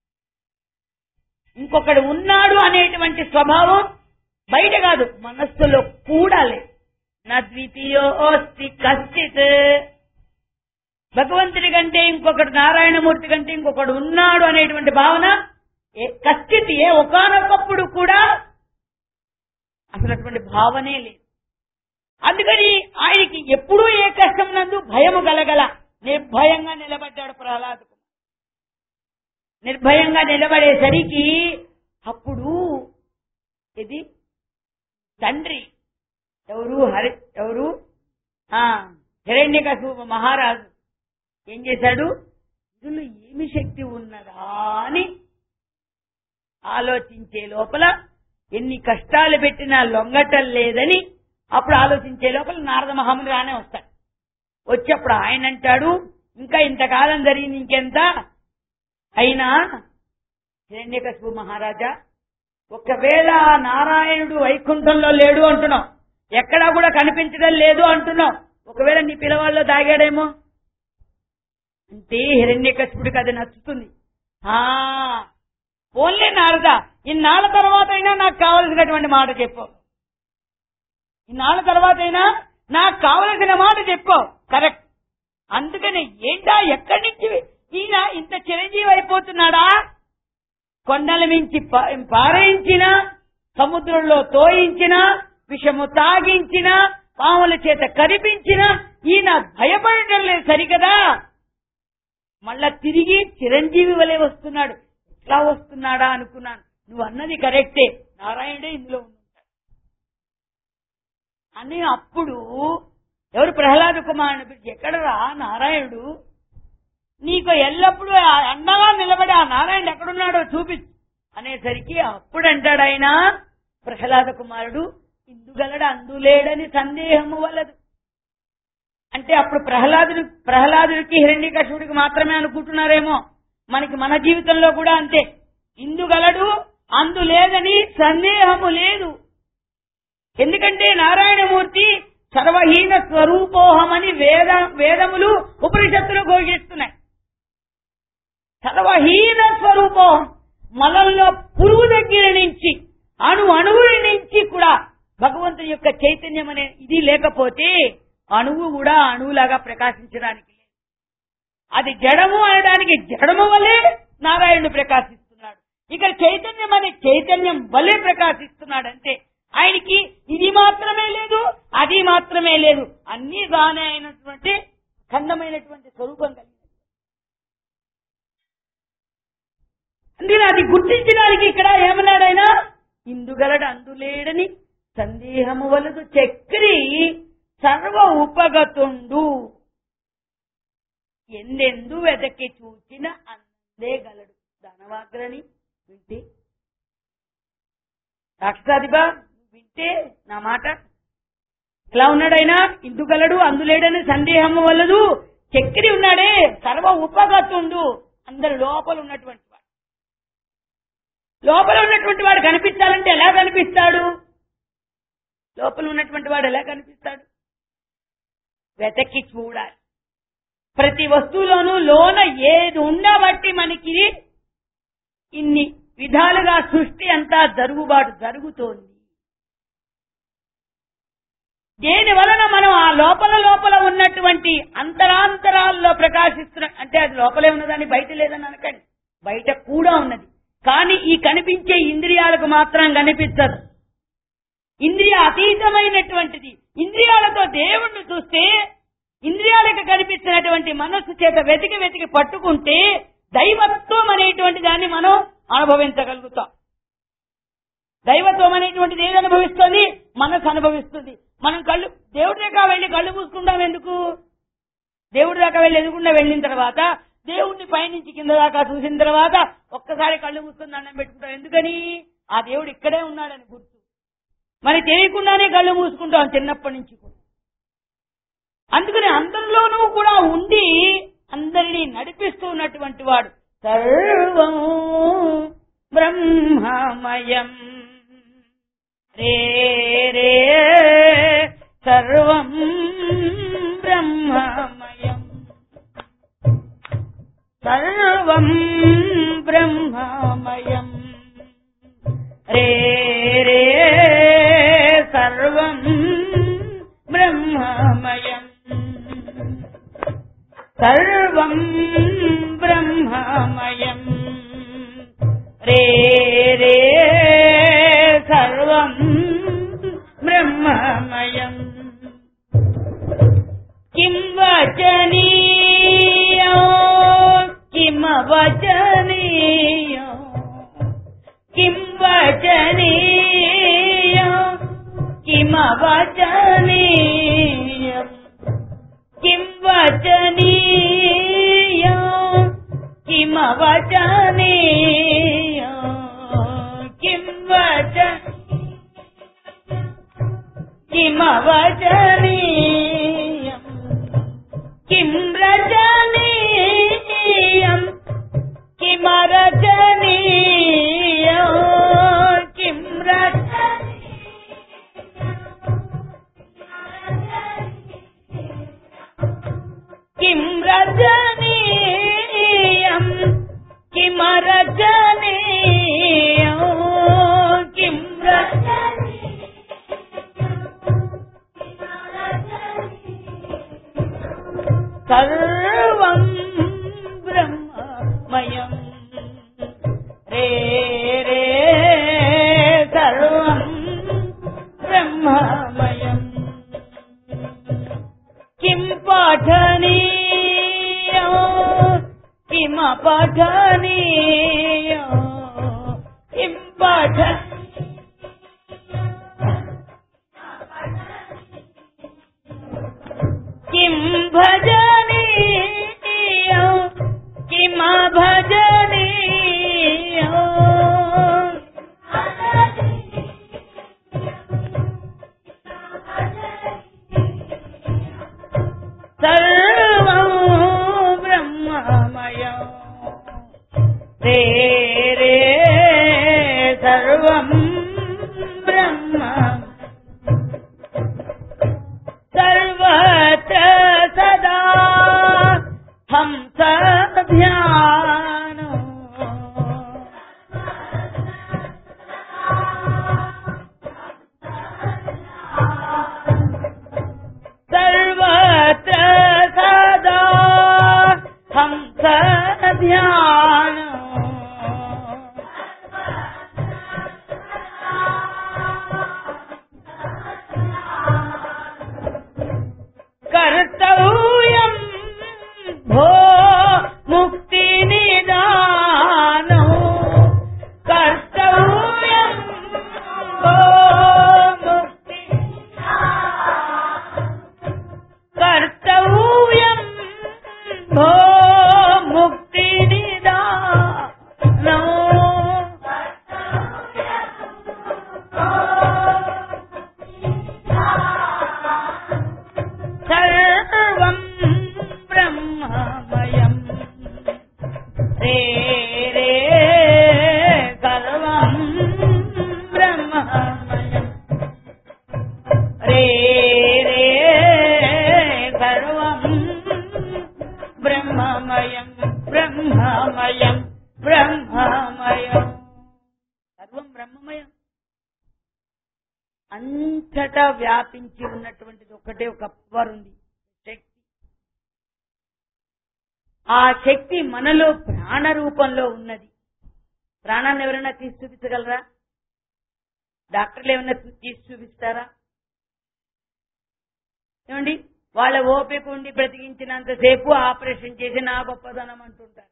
ఇంకొకడు ఉన్నాడు అనేటువంటి స్వభావం బయట కాదు మనస్సులో కూడా లేదు నా ద్వితీయోస్తి కశ్చిత్ భగవంతుడి కంటే ఇంకొకడు నారాయణమూర్తి కంటే ఇంకొకడు ఉన్నాడు అనేటువంటి భావన ఏ- కశ్చిత్ ఏ ఒకనొకప్పుడు కూడా అసలు అటువంటి భావనే లేదు అందుకని ఆయనకి ఎప్పుడూ ఏ కష్టం నందు భయము గలగల నిర్భయంగా నిలబడ్డాడు ప్రహ్లాదకు నిర్భయంగా నిలబడేసరికి అప్పుడు ఇది తండ్రి ఎవరు హరి ఎవరు ఆ హిరణ్యకశిపు మహారాజు ఏం చేశాడు ఇందులో ఏమి శక్తి ఉన్నదా అని ఆలోచించే లోపల ఎన్ని కష్టాలు పెట్టినా లొంగటం లేదని అప్పుడు ఆలోచించే లోపల నారద మహాముని రానే వస్తాడు వచ్చేప్పుడు ఆయన అంటాడు ఇంకా ఇంతకాలం జరిగింది ఇంకెంత అయినా హిరణ్యకశిపు మహారాజా ఒకవేళ ఆ నారాయణుడు వైకుంఠంలో లేడు అంటున్నావు ఎక్కడా కూడా కనిపించడం లేదు అంటున్నావు ఒకవేళ నీ పిల్లవాళ్ళలో దాగాడేమో అంటే హిరణ్యకశిపుడికి అది నచ్చుతుంది ఆ ఓన్లీ నారద ఇన్నాళ్ళ తర్వాత అయినా నాకు కావలసినటువంటి మాట చెప్పు ఇన్నాళ్ళ తర్వాత అయినా నాకు కావలసిన మాట చెప్పు కరెక్ట్ అందుకని ఏంటా ఎక్కడి నుంచి ఈయన ఇంత చిరంజీవి అయిపోతున్నాడా కొండల మించి పా- పారేయించిన సముద్రంలో తోయించిన విషము తాగించిన పాముల చేత కనిపించిన ఈయన భయపడటం లేదు సరికదా మళ్ళా తిరిగి చిరంజీవి వలె వస్తున్నాడు ఎట్లా వస్తున్నాడా అనుకున్నాను నువ్వు అన్నది కరెక్టే నారాయణుడే ఇందులో ఉన్నాడు అని అప్పుడు ఎవరు ప్రహ్లాద కుమారుని పిలిచి ఎక్కడరా నారాయణుడు నీకు ఎల్లప్పుడూ ఆ అండగా నిలబడి ఆ నారాయణుడు ఎక్కడున్నాడో చూపించు అనేసరికి అప్పుడు అంటాడు ఆయన ప్రహ్లాద కుమారుడు ఇందుగలడు అందులేడని సందేహము వలదు అంటే అప్పుడు ప్రహ్లాదుడు ప్రహ్లాదుడికి హిరణ్యకశుడికి మాత్రమే అనుకుంటున్నారేమో మనకి మన జీవితంలో కూడా అంతే ఇందుగలడు అందు లేదని సందేహము లేదు ఎందుకంటే నారాయణమూర్తి సర్వహీన స్వరూపోహమని వేద వేదములు ఉపనిషత్తులు ఘోషిస్తున్నాయి సర్వహీన స్వరూపోహం మనల్లో పురుగు దగ్గర నుంచి అణు అణువుల నుంచి కూడా భగవంతుని యొక్క చైతన్యం అనే ఇది లేకపోతే అణువు కూడా అణువులాగా ప్రకాశించడానికి లేదు అది జడము అనడానికి జడము వలె నారాయణుడు ప్రకాశిస్తున్నాడు ఇక్కడ చైతన్యం అనే చైతన్యం వలె ప్రకాశిస్తున్నాడు అంటే ఆయనకి ఇది మాత్రమే లేదు అది మాత్రమే లేదు అన్ని గానే అయినటువంటి ఖండమైనటువంటి స్వరూపం కలిగింది అందుకని అది గుర్తించడానికి ఇక్కడ ఏమన్నాడు ఆయన ఇందుగలడు అందులేడని సందేహము వలదు చక్రి సర్వ ఉపగతుండు ఎందెందు వెదకి చూచిన అందే గలడు ధనవాగ్రని వింటే రాక్షసాదిబా వింటే వింటే నా మాట ఇలా ఉన్నాడైనా ఇందుగలడు అందులేడని సందేహం వల్లదు చక్రి ఉన్నాడే సర్వ ఉపగతుండు అందరు లోపల ఉన్నటువంటి వాడు లోపల ఉన్నటువంటి వాడు కనిపించాలంటే ఎలా కనిపిస్తాడు లోపల ఉన్నటువంటి వాడు ఎలా కనిపిస్తాడు వెతకి చూడాలి ప్రతి వస్తువులోనూ లోన ఏది ఉండబట్టి మనకి ఇన్ని విధాలుగా సృష్టి అంతా జరుగుబాటు జరుగుతోంది దేని వలన మనం ఆ లోపల లోపల ఉన్నటువంటి అంతరాంతరాల్లో ప్రకాశిస్తున్న అంటే అది లోపలే ఉన్నదని బయట లేదని అనకండి బయట కూడా ఉన్నది కానీ ఈ కనిపించే ఇంద్రియాలకు మాత్రం కనిపించదు ఇంద్రియ అతీతమైనటువంటిది ఇంద్రియాలతో దేవుణ్ణి చూస్తే ఇంద్రియాలకు కనిపించినటువంటి మనస్సు చేత వెతికి వెతికి పట్టుకుంటే దైవత్వం అనేటువంటి దాన్ని మనం అనుభవించగలుగుతాం దైవత్వం అనేటువంటిది ఏది అనుభవిస్తుంది మనసు అనుభవిస్తుంది మనం కళ్ళు దేవుడి దాకా వెళ్ళి కళ్ళు మూసుకుంటాం ఎందుకు దేవుడి దాకా వెళ్ళి ఎదుగుండా వెళ్ళిన తర్వాత దేవుడిని పైనుంచి కింద దాకా చూసిన తర్వాత ఒక్కసారి కళ్ళు మూసుకుని దండం పెట్టుకుంటాం ఎందుకని ఆ దేవుడు ఇక్కడే ఉన్నాడని గుర్తు మరి తెలియకుండానే కళ్ళు మూసుకుంటాం చిన్నప్పటి నుంచి కూడా అందుకని అందరిలోనూ కూడా ఉండి అందరినీ నడిపిస్తూ ఉన్నటువంటి వాడు సర్వం బ్రహ్మమయం రే రే సర్వం బ్రహ్మమయం సర్వం బ్రహ్మమయం రే రే సర్వం బ్రహ్మమయం సర్వం బ్రహ్మమయం రే రే సర్వం బ్రహ్మమయం కిం వచనీయో కిమవచనీయో కిం వచనీయో కిమవచనీయం కిం వచనీయో కిమవచనీయో కిం వచ కిమవచనీయం కిం రచనీయం కిమరచనీయం కిం కిం రచనీయం కిమరచనీయం కిం సర్వం బ్రహ్మమయం రే రే సర్వం బ్రహ్మమయం కిం పఠనీయో కిమ పఠనీయో కిం పఠ కిం భజనీయో కిమ భజనీయో సర్వం బ్రహ్మమయం రే రే సర్వం బ్రహ్మ సర్వత్ర సదా హంస ధ్యానో సర్వత్ర సదా హంస ధ్యానో అంతటా వ్యాపించి ఉన్నటువంటిది ఒకటే ఒక పవర్ ఉంది శక్తి ఆ శక్తి మనలో ప్రాణ రూపంలో ఉన్నది ప్రాణాన్ని ఎవరైనా తీసి చూపించగలరా డాక్టర్లు ఏమైనా తీసి చూపిస్తారా ఏమండి వాళ్ళ ఓపిక ఉండి బ్రతికించినంతసేపు ఆపరేషన్ చేసి నా గొప్పదనం అంటుంటారు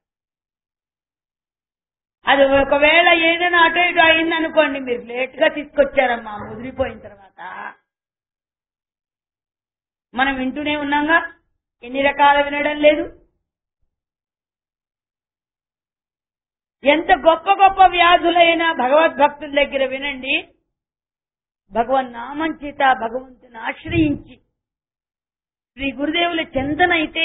అది ఒకవేళ ఏదైనా అటు ఇటు అయింది అనుకోండి మీరు లేట్ గా తీసుకొచ్చారమ్మా ముదిరిపోయిన తర్వాత మనం వింటూనే ఉన్నాగా ఎన్ని రకాల వినడం లేదు ఎంత గొప్ప గొప్ప వ్యాధులైనా భగవద్భక్తుల దగ్గర వినండి భగవన్ నామం చేత భగవంతుని ఆశ్రయించి శ్రీ గురుదేవుల చింతనైతే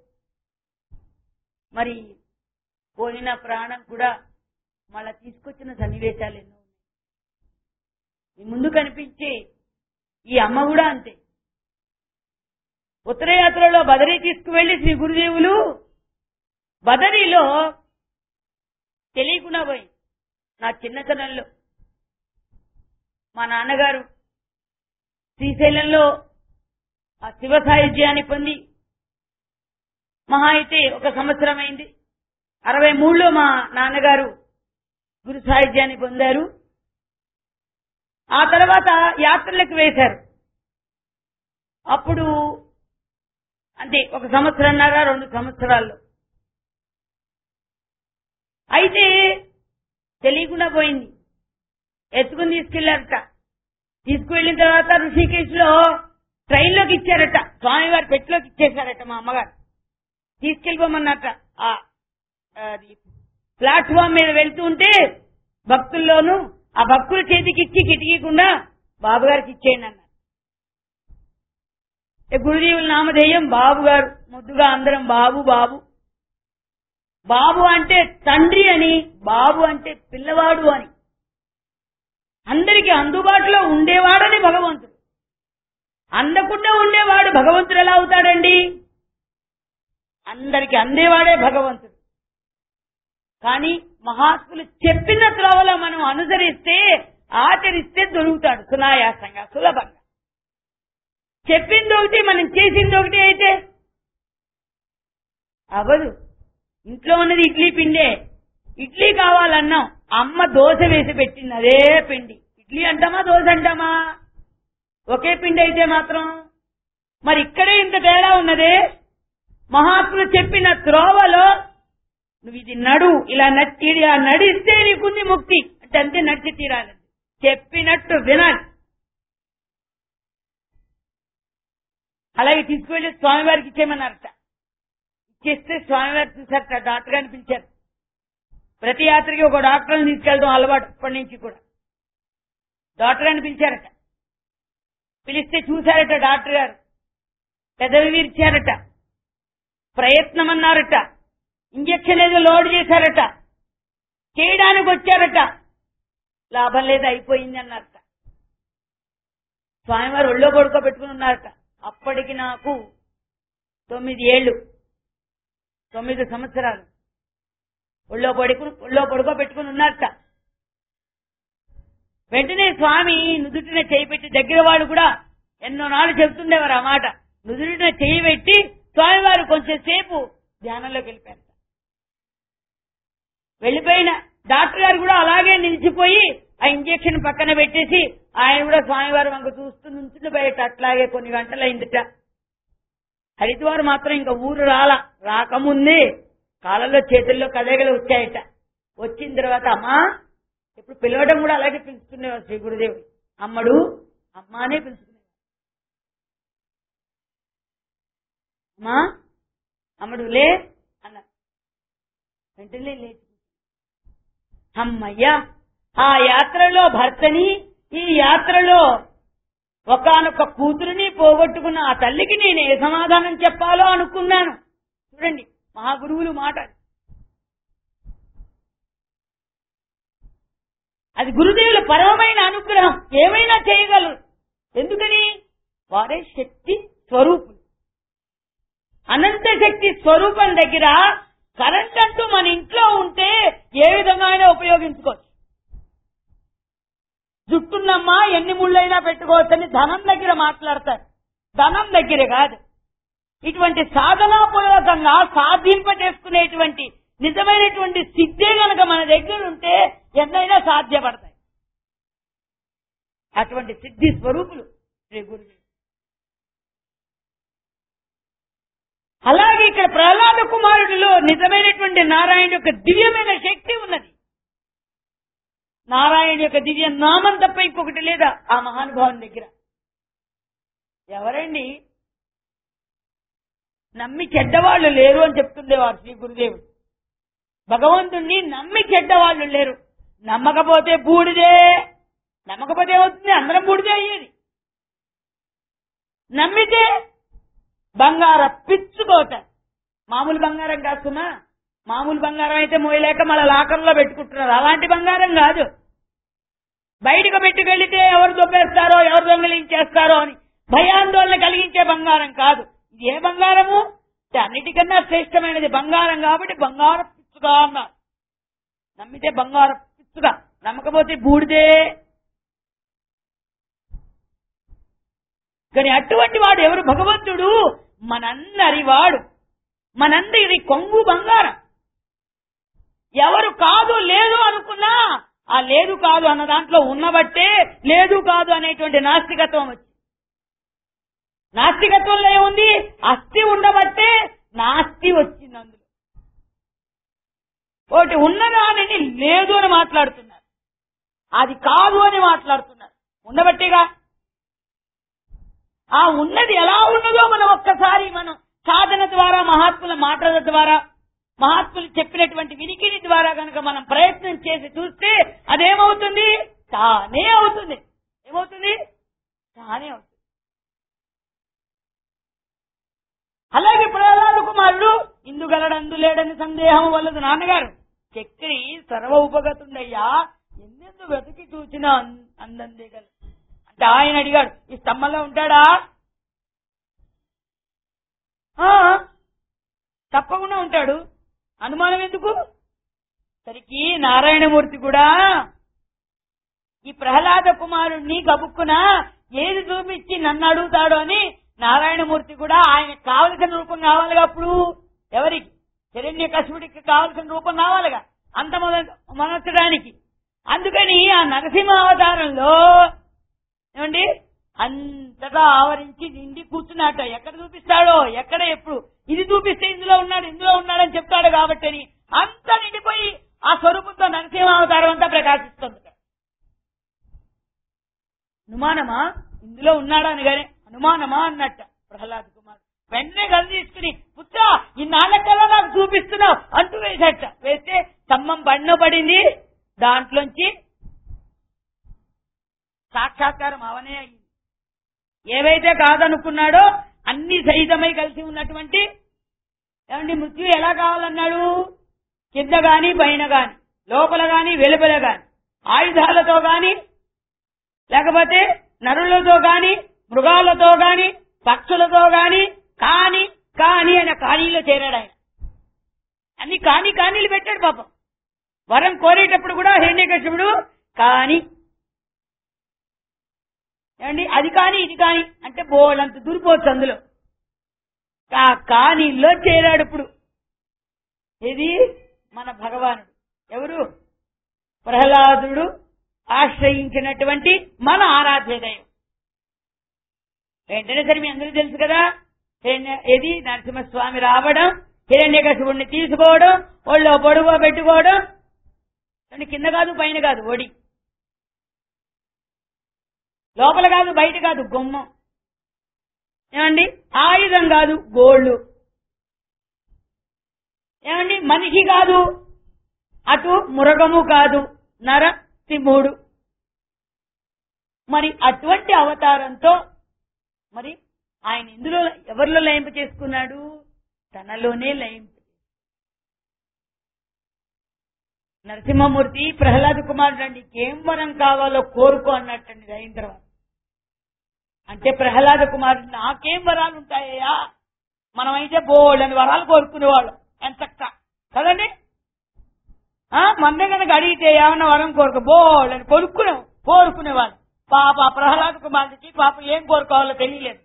మరి పోయిన ప్రాణం కూడా మళ్ళా తీసుకొచ్చిన సన్నివేశాలు ఎన్నో ఉన్నాయి మీ ముందు కనిపించే ఈ అమ్మ కూడా అంతే ఉత్తరయాత్రలో బదరీ తీసుకువెళ్లి శ్రీ గురుదేవులు బదరీలో తెలియకుండా పోయి నా చిన్నతనంలో మా నాన్నగారు శ్రీశైలంలో ఆ శివ సాహిత్యాన్ని పొంది మహా అయితే ఒక సంవత్సరం అయింది అరవై మూడులో మా నాన్నగారు గురు సాహిత్యాన్ని పొందారు ఆ తర్వాత యాత్రలకు వేశారు అప్పుడు అంటే ఒక సంవత్సరంన్నర రెండు సంవత్సరాల్లో అయితే తెలియకుండా పోయింది ఎత్తుకుని తీసుకెళ్లారట తీసుకువెళ్ళిన తర్వాత ఋషికేశ్ లో ట్రైన్లోకి ఇచ్చారట స్వామివారి పెట్టిలోకి ఇచ్చేశారట మా అమ్మగారు తీసుకెళ్ళిపోమన్నట ఆ అది ప్లాట్ఫామ్ మీద వెళ్తూ ఉంటే భక్తుల్లోనూ ఆ భక్తుల చేతికి ఇచ్చి కిటికీకుండా బాబు గారికి ఇచ్చేయండి అన్నారు ఏ గురుదేవుల నామధేయం బాబు గారు ముద్దుగా అందరం బాబు బాబు బాబు అంటే తండ్రి అని బాబు అంటే పిల్లవాడు అని అందరికి అందుబాటులో ఉండేవాడని భగవంతుడు అందకుండా ఉండేవాడు భగవంతుడు ఎలా అవుతాడండి అందరికి అందేవాడే భగవంతుడు కానీ మహాత్ములు చెప్పిన త్రోవలో మనం అనుసరిస్తే ఆచరిస్తే దొరుకుతాడు సునాయాసంగా సులభంగా చెప్పింది ఒకటి మనం చేసింది ఒకటి అయితే అవదు ఇంట్లో ఉన్నది ఇడ్లీ పిండే ఇడ్లీ కావాలన్నాం అమ్మ దోశ వేసి పెట్టింది అదే పిండి ఇడ్లీ అంటామా దోశ అంటామా ఒకే పిండి అయితే మాత్రం మరి ఇక్కడే ఇంత తేడా ఉన్నదే మహాత్ములు చెప్పిన త్రోవలో నువ్వు ఇది నడు ఇలా నచ్చి ఇలా నడిస్తే నీకుంది ముక్తి అంటే అంతే నడిచి తీరాలి చెప్పినట్టు వినాలి అలాగే తీసుకువెళ్ళి స్వామివారికి ఇచ్చేయమన్నారట ఇచ్చేస్తే స్వామివారు చూసారట డాక్టర్ గారిని పిలిచారు ప్రతి యాత్రకి ఒక డాక్టర్ని తీసుకెళ్ళడం అలవాటు ఇప్పటి నుంచి కూడా డాక్టర్ గారిని పిలిచారట పిలిస్తే చూశారట డాక్టర్ గారు పెదవి విరిచారట ప్రయత్నం అన్నారట ఇంజక్షన్ ఏదో లోడ్ చేశారట చేయడానికి వచ్చారట లాభం లేదు అయిపోయింది అన్నారట స్వామివారు ఒళ్ళో పడుకోబెట్టుకుని ఉన్నారట అప్పటికి నాకు తొమ్మిది ఏళ్ళు తొమ్మిది సంవత్సరాలు ఒళ్ళో పడుకు ఒళ్ళో పడుకోబెట్టుకుని ఉన్నారట వెంటనే స్వామి నుదుటిన చేయి పెట్టి దగ్గర వాడు కూడా ఎన్నో నాళ్ళు చెబుతుండేవారు ఆ మాట నుదుటిన చేయి పెట్టి స్వామివారు కొంచెం సేపు ధ్యానంలోకి వెళ్ళిపోయారు వెళ్ళిపోయిన డాక్టర్ గారు కూడా అలాగే నిలిచిపోయి ఆ ఇంజెక్షన్ పక్కన పెట్టేసి ఆయన కూడా స్వామివారు వంక చూస్తూ నుంచుని బయట అట్లాగే కొన్ని గంటలు అయిందిట హరిద్వార్ మాత్రం ఇంకా ఊరు రాల రాకముందే కాలంలో చేతుల్లో కదగలు వచ్చాయట వచ్చిన తర్వాత అమ్మా ఇప్పుడు పిలవడం కూడా అలాగే పిలుచుకునేవారు శ్రీ గురుదేవుడు అమ్మడు అమ్మానే పిలుచుకునేవారు అమ్మా అమ్మడు లే అన్న వెంటనే లేచి అమ్మయ్యా ఆ యాత్రలో భర్తని ఈ యాత్రలో ఒకనొక కూతురుని పోగొట్టుకున్న ఆ తల్లికి నేను ఏ సమాధానం చెప్పాలో అనుకున్నాను చూడండి మహాగురువులు మాట అది గురుదేవుల పరమమైన అనుగ్రహం ఏమైనా చేయగలరు ఎందుకని వారే శక్తి స్వరూపులు అనంత శక్తి స్వరూపం దగ్గర కరెంట్ అంటూ మన ఇంట్లో ఉంటే ఏ విధంగా అయినా ఉపయోగించుకోవచ్చు జుట్టున్నమ్మా ఎన్ని ముళ్ళైనా పెట్టుకోవచ్చని ధనం దగ్గర మాట్లాడతారు ధనం దగ్గర కాదు ఇటువంటి సాధనాపూర్వకంగా సాధింప చేసుకునేటువంటి నిజమైనటువంటి సిద్ధే గనక మన దగ్గర ఉంటే ఎన్నైనా సాధ్యపడతాయి అటువంటి సిద్ధి స్వరూపులు శ్రీ గురుదేవుడు అలాగే ఇక్కడ ప్రహ్లాద కుమారుడిలో నిజమైనటువంటి నారాయణ యొక్క దివ్యమైన శక్తి ఉన్నది నారాయణ యొక్క దివ్య నామం తప్ప ఇంకొకటి లేదా ఆ మహానుభావుని దగ్గర ఎవరండి నమ్మి చెడ్డవాళ్ళు లేరు అని చెప్తుండేవారు శ్రీ గురుదేవుడు భగవంతుణ్ణి నమ్మి చెడ్డవాళ్ళు లేరు నమ్మకపోతే బూడిదే నమ్మకపోతే ఏమవుతుంది అందరం బూడిదే అయ్యేది నమ్మితే బంగార పిచ్చుకోట మామూలు బంగారం కాదు సుమా మామూలు బంగారం అయితే మోయలేక మళ్ళీ లాకర్లో పెట్టుకుంటున్నారు అలాంటి బంగారం కాదు బయటకు పెట్టుకెళ్తే ఎవరు దొబ్బేస్తారో ఎవరు దొంగలించేస్తారో అని భయాందోళన కలిగించే బంగారం కాదు ఇది ఏ బంగారము అంటే అన్నిటికన్నా శ్రేష్టమైనది బంగారం కాబట్టి బంగారం పిచ్చుగా అన్నారు నమ్మితే బంగారం పిచ్చుగా నమ్మకపోతే బూడిదే కానీ అటువంటి వాడు ఎవరు భగవంతుడు మనందరి వాడు మనందరి కొంగు బంగారం ఎవరు కాదు లేదు అనుకున్నా ఆ లేదు కాదు అన్న దాంట్లో ఉన్నబట్టే లేదు కాదు అనేటువంటి నాస్తికత్వం వచ్చి నాస్తికత్వంలో ఏముంది అస్థి ఉండబట్టే నాస్తి వచ్చింది అందులో ఒకటి ఉన్నదానిని లేదు అని మాట్లాడుతున్నారు అది కాదు అని మాట్లాడుతున్నారు ఉండబట్టేగా ఆ ఉన్నది ఎలా ఉన్నదో మనం ఒక్కసారి మనం సాధన ద్వారా మహాత్ముల మాటల ద్వారా మహాత్ములు చెప్పినటువంటి వినికిడి ద్వారా కనుక మనం ప్రయత్నం చేసి చూస్తే అదేమవుతుంది తానే అవుతుంది ఏమవుతుంది తానే అవుతుంది అలాగే ప్రహ్లాద కుమారుడు ఇందుగలడందు లేడని సందేహం వల్లదు నాన్నగారు చక్రి సర్వ ఉపగతుండయ్యా ఎన్నెందు వెతికి చూసినా అన్- అందందేగల అంటే ఆయన అడిగాడు ఈ స్తంభంలో ఉంటాడా ఆ, తప్పకుండా ఉంటాడు అనుమానం ఎందుకు సరికి నారాయణమూర్తి కూడా ఈ ప్రహ్లాద కుమారుణ్ణి గబుక్కున ఏది చూపించి నన్ను అడుగుతాడు అని నారాయణమూర్తి కూడా ఆయనకు కావలసిన రూపం కావాలిగా అప్పుడు ఎవరికి శరణ్య కశుడికి కావలసిన రూపం కావాలిగా అంత మొదలు మొదలడానికి అందుకని ఆ నరసింహ అవతారంలో ఏమండి అంతటా ఆవరించి నిండి కూర్చున్నట్ట ఎక్కడ చూపిస్తాడో ఎక్కడ ఎప్పుడు ఇది చూపిస్తే ఇందులో ఉన్నాడు ఇందులో ఉన్నాడని చెప్తాడు కాబట్టి అని అంతా నిండిపోయి ఆ స్వరూపంతో నరసింహ అవతారం అంతా ప్రకాశిస్తుంది అనుమానమా ఇందులో ఉన్నాడా అని గాని అనుమానమా అన్నట్ట ప్రహ్లాద్ కుమార్ వెంటనే కళ్ళు తీసుకుని పుత్ర ఇన్నాళ్ళకల్లా నాకు చూపిస్తున్నావు అంటూ వేసేట వేస్తే స్తంభం బండ పడింది దాంట్లోంచి సాక్షాత్కారం అవనే అయింది ఏవైతే కాదనుకున్నాడో అన్ని సహితమై కలిసి ఉన్నటువంటి ఏమండి మృత్యు ఎలా కావాలన్నాడు కింద గాని పైన గాని లోపల గాని వెలుపల గాని ఆయుధాలతో గాని లేకపోతే నరులతో గాని మృగాలతో గాని పక్షులతో గాని కాని కాని ఆయన కానీలో చేరాడు ఆయన అన్ని కాని కానీలు పెట్టాడు పాపం వరం కోరేటప్పుడు కూడా హిరణ్యకశిపుడు కాని ఏమండి అది కాని ఇది కాని అంటే బోళ్ళంత దూరిపోవచ్చు అందులో ఆ కానీల్లో చేరాడు ఇప్పుడు ఇది మన భగవానుడు ఎవరు ప్రహ్లాదుడు ఆశ్రయించినటువంటి మన ఆరాధ్య దైవం వెంటనే సరే మీ అందరూ తెలుసు కదా హిరణ్య- ఇది నరసింహస్వామి రావడం హిరణ్యకశిపుణ్ణి తీసుకోవడం ఒళ్ళో పొడుగో పెట్టుకోవడం అంటే కింద కాదు పైన కాదు ఒడి లోపల కాదు బయట కాదు గుమ్మం ఏమండి ఆయుధం కాదు గోళ్ళు ఏమండి మనిషి కాదు అటు మురగము కాదు నర సింహుడు మరి అటువంటి అవతారంతో మరి ఆయన ఇందులో ఎవరిలో లయింప చేసుకున్నాడు తనలోనే లయింప నరసింహమూర్తి ప్రహ్లాద్ కుమారుడు అండి ఏం వరం కావాలో కోరుకో అన్నట్టండి ఇది అయిన తర్వాత అంటే ప్రహ్లాద కుమారుడు నాకేం వరాలు ఉంటాయా మనమైతే బోళ్ళని వరాలు కోరుకునేవాళ్ళం ఎంత కదండి ఆ మంద కనుక అడిగితే ఏమన్నా వరం కోరుకో బోళ్ళని కొనుక్కున్నాం కోరుకునేవాడు పాప ప్రహ్లాద కుమారుడికి పాప ఏం కోరుకోవాలో తెలియలేదు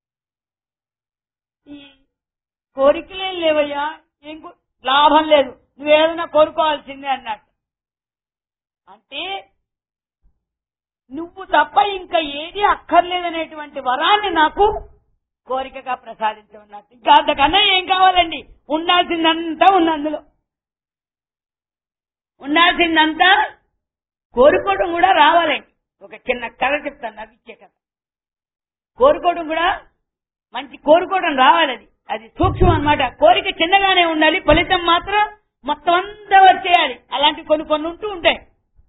ఈ కోరికలే లేవయ్యా ఏం కో- లాభం లేదు నువ్వేదైనా కోరుకోవాల్సిందే అన్నట్టు అంటే నువ్వు తప్ప ఇంకా ఏది అక్కర్లేదనేటువంటి వరాన్ని నాకు కోరికగా ప్రసాదించమన్నట్టు ఇంకా అంతకన్నా ఏం కావాలండి ఉండాల్సిందంతా ఉంది అందులో ఉండాల్సిందంతా కోరుకోవడం కూడా రావాలండి ఒక చిన్న కథ చెప్తాను నవ్విచ్చే కథ కోరుకోవడం కూడా మంచి కోరుకోవడం రావాలి అది అది సూక్ష్మం అన్నమాట కోరిక చిన్నగానే ఉండాలి ఫలితం మాత్రం మొత్తం అంతా వచ్చేయాలి అలాంటి కొన్ని కొన్ని ఉంటూ ఉంటాయి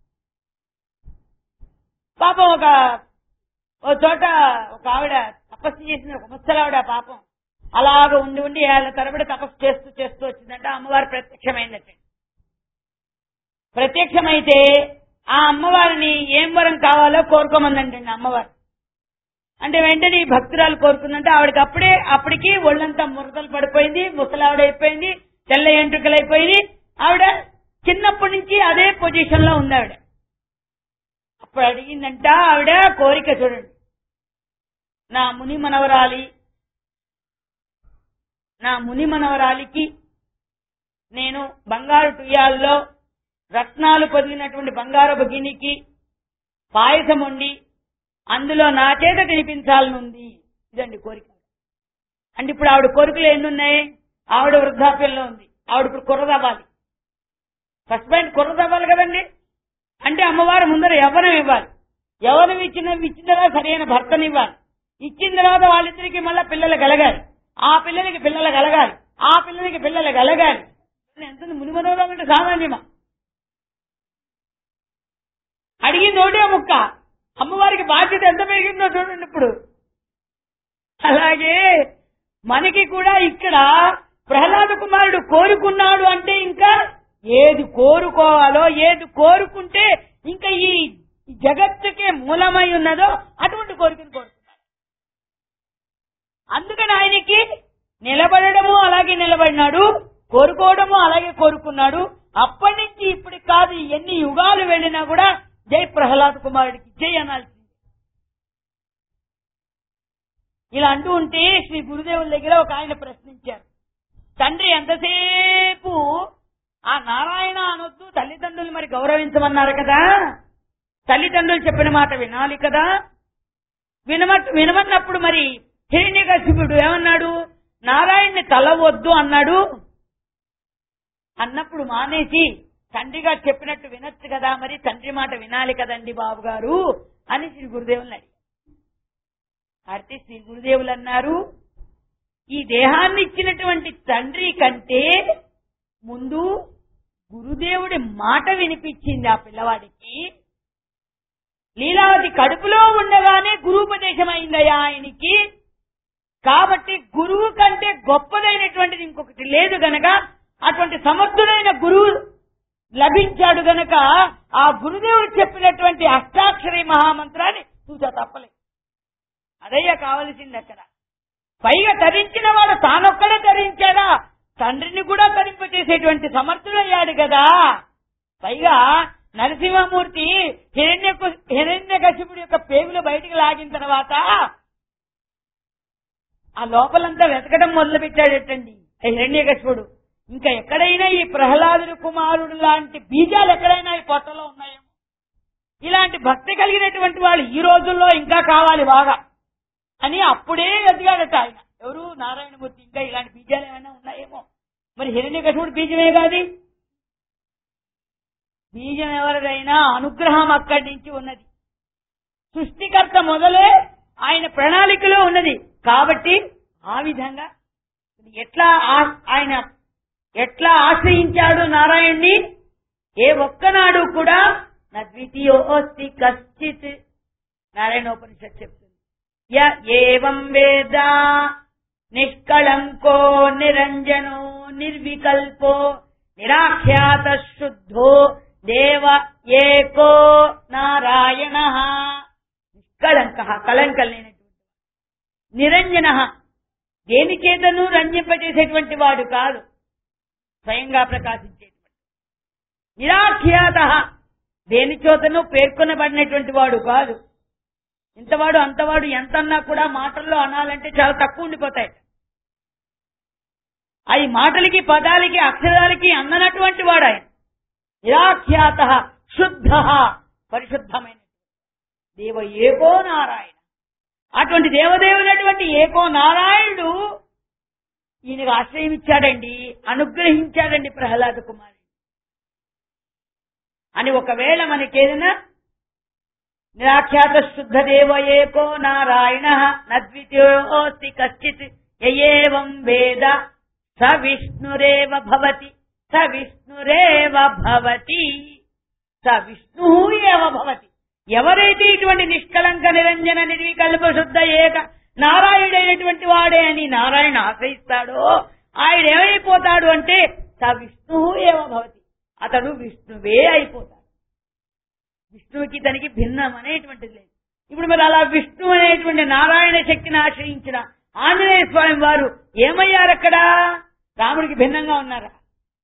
పాపం ఒక ఓ చోట ఒక ఆవిడ తపస్సు చేసిన ఒక ముసలావిడ పాపం అలాగ ఉండి ఉండి ఏళ్ళ తరబడి తపస్సు చేస్తూ చేస్తూ వచ్చిందంట అమ్మవారు ప్రత్యక్షమైందట ప్రత్యక్షమైతే ఆ అమ్మవారిని ఏం వరం కావాలో కోరుకోమందంటండి అమ్మవారు అంటే వెంటనే ఈ భక్తురాలు కోరుకుందంటే ఆవిడకి అప్పుడే అప్పటికి ఒళ్ళంతా మురదలు పడిపోయింది ముసలావిడ అయిపోయింది తెల్ల ఎంట్రుకలు అయిపోయింది ఆవిడ చిన్నప్పటి నుంచి అదే పొజిషన్ లో ఉంది ఆవిడ అప్పుడు అడిగిందంట ఆవిడ కోరిక చూడండి నా ముని మనవరాలి నా ముని మనవరాలికి నేను బంగారు టుయ్యాల్లో రత్నాలు పొదిగినటువంటి బంగారపు గిన్నెకి పాయసం వండి అందులో నా చేత తినిపించాలనుంది ఇదండి కోరిక అంటే ఇప్పుడు ఆవిడ కోరికలు ఎన్నున్నాయి ఆవిడ వృద్ధాప్యంలో ఉంది ఆవిడ ఇప్పుడు కుర్రదవ్వాలి ఫస్ట్ పాయింట్ కుర్రదవ్వాలి కదండి అంటే అమ్మవారు ముందర యవ్వనం ఇవ్వాలి యవ్వనం ఇచ్చిన ఇచ్చిన తర్వాత సరైన భర్తను ఇవ్వాలి ఇచ్చిన తర్వాత వాళ్ళిద్దరికి మళ్ళా పిల్లలు కలగాలి ఆ పిల్లలకి పిల్లలు కలగాలి ఆ పిల్లలకి పిల్లలు కలగాలి ఎంత మునిమనవరం అంటే సామాన్యమా అడిగింది ఒకటే ముక్క అమ్మవారికి బాధ్యత ఎంత పెరిగిందో చూడండి ఇప్పుడు అలాగే మనకి కూడా ఇక్కడ ప్రహ్లాద కుమారుడు కోరుకున్నాడు అంటే ఇంకా ఏది కోరుకోవాలో ఏది కోరుకుంటే ఇంకా ఈ జగత్తుకే మూలమై ఉన్నదో అటువంటి కోరికను కోరుకున్నాడు అందుకని ఆయనకి నిలబడము అలాగే నిలబడినాడు కోరుకోవడము అలాగే కోరుకున్నాడు అప్పటి నుంచి ఇప్పటికి కాదు ఎన్ని యుగాలు వెళ్ళినా కూడా జై ప్రహ్లాద్ కుమారుడికి జై అనాల్సింది ఇలా అంటూ ఉంటే శ్రీ గురుదేవుల దగ్గర ఒక ఆయన ప్రశ్నించారు తండ్రి ఎంతసేపు ఆ నారాయణ అనొద్దు తల్లిదండ్రులు మరి గౌరవించమన్నారు కదా తల్లిదండ్రులు చెప్పిన మాట వినాలి కదా వినమ వినమన్నప్పుడు మరి హిరణ్యకశిపుడు ఏమన్నాడు నారాయణ్ణి తలవద్దు అన్నాడు అన్నప్పుడు మానేసి తండ్రిగా చెప్పినట్టు వినొచ్చు కదా మరి తండ్రి మాట వినాలి కదండి బాబు గారు అని శ్రీ గురుదేవులు అడిగారు అయితే శ్రీ గురుదేవులు అన్నారు ఈ దేహాన్ని ఇచ్చినటువంటి తండ్రి కంటే ముందు గురుదేవుడి మాట వినిపించింది ఆ పిల్లవాడికి లీలావతి కడుపులో ఉండగానే గురుపదేశం అయిందయ్యా ఆయనకి కాబట్టి గురువు కంటే గొప్పదైనటువంటిది ఇంకొకటి లేదు గనక అటువంటి సమర్థుడైన గురువు లభించాడు గనక ఆ గురుదేవుడు చెప్పినటువంటి అష్టాక్షరి మహామంత్రాన్ని చూసా తప్పలేదు అదయ్యా కావలసింది అక్కడ పైగా ధరించిన వాడు తానొక్కడే ధరించాడా తండ్రిని కూడా ధరింపచేసేటువంటి సమర్థుడయ్యాడు కదా పైగా నరసింహమూర్తి హిరణ్య హిరణ్య కశిపుడి యొక్క పేగులు బయటికి లాగిన తర్వాత ఆ లోపలంతా వెతకడం మొదలు పెట్టాడటండి హిరణ్య కశిపుడు ఇంకా ఎక్కడైనా ఈ ప్రహ్లాదుడు కుమారుడు లాంటి బీజాలు ఎక్కడైనా ఈ పొట్టలో ఉన్నాయేమో ఇలాంటి భక్తి కలిగినటువంటి వాళ్ళు ఈ రోజుల్లో ఇంకా కావాలి బాగా అని అప్పుడే ఎదిగాడట ఆయన ఎవరు నారాయణమూర్తి ఇంకా ఇలాంటి బీజాలు ఏమైనా ఉన్నాయేమో మరి హిరణ్య కశుడు బీజమే కాదు బీజం ఎవరిదైనా అనుగ్రహం అక్కడి నుంచి ఉన్నది సృష్టికర్త మొదలే ఆయన ప్రణాళికలో ఉన్నది కాబట్టి ఆ విధంగా ఎట్లా ఆ- ఆయన ఎట్లా ఆశ్రయించాడు నారాయణ్ణి ఏ ఒక్కనాడు కూడా నా ద్వితీయోస్తి కశ్చిత్ నారాయణోపనిషత్ చెప్తుంది య ఏవం వేద నిష్కళంకో నిరంజనో నిర్వికల్పో నిరాఖ్యాత శుద్ధో దేవ ఏకో నారాయణ నిష్కళంక కళంకం లేనటువంటి నిరంజన దేని చేతను రంజింపజేసేటువంటి వాడు కాదు స్వయంగా ప్రకాశించేటువంటి నిరాఖ్యాత దేని చోతను పేర్కొనబడినటువంటి వాడు కాదు ఇంతవాడు అంతవాడు ఎంత అన్నా కూడా మాటల్లో అనాలంటే చాలా తక్కువ ఉండిపోతాయి అవి మాటలకి పదాలకి అక్షరాలకి అందనటువంటి వాడు ఆయన నిరాఖ్యాత శుద్ధ పరిశుద్ధమైన దేవ ఏకో నారాయణ అటువంటి దేవదేవునటువంటి ఏకో నారాయణుడు ఈయనకు ఆశ్రయం ఇచ్చాడండి అనుగ్రహించాడండి ప్రహ్లాద కుమారి అని ఒకవేళ మనకేదైనా నిరాఖ్యాత శుద్ధ దేవ ఏకో నారాయణ నద్వితీయోస్తి కశ్చిత్ యయేవం వేద స విష్ణురేవ భవతి స విష్ణురేవ భవతి స విష్ణు ఏవ భవతి ఎవరైతే ఇటువంటి నిష్కలంక నిరంజన నిర్వికల్ప శుద్ధ ఏక నారాయణుడైనటువంటి వాడే అని నారాయణ ఆశ్రయిస్తాడో ఆయన ఏమైపోతాడు అంటే స విష్ణు ఏవ భవతి అతడు విష్ణువే అయిపోతాడు విష్ణువుకి తనకి భిన్నం అనేటువంటిది లేదు ఇప్పుడు మరి అలా విష్ణు అనేటువంటి నారాయణ శక్తిని ఆశ్రయించిన ఆంజనేయ స్వామి వారు ఏమయ్యారు అక్కడ రాముడికి భిన్నంగా ఉన్నారా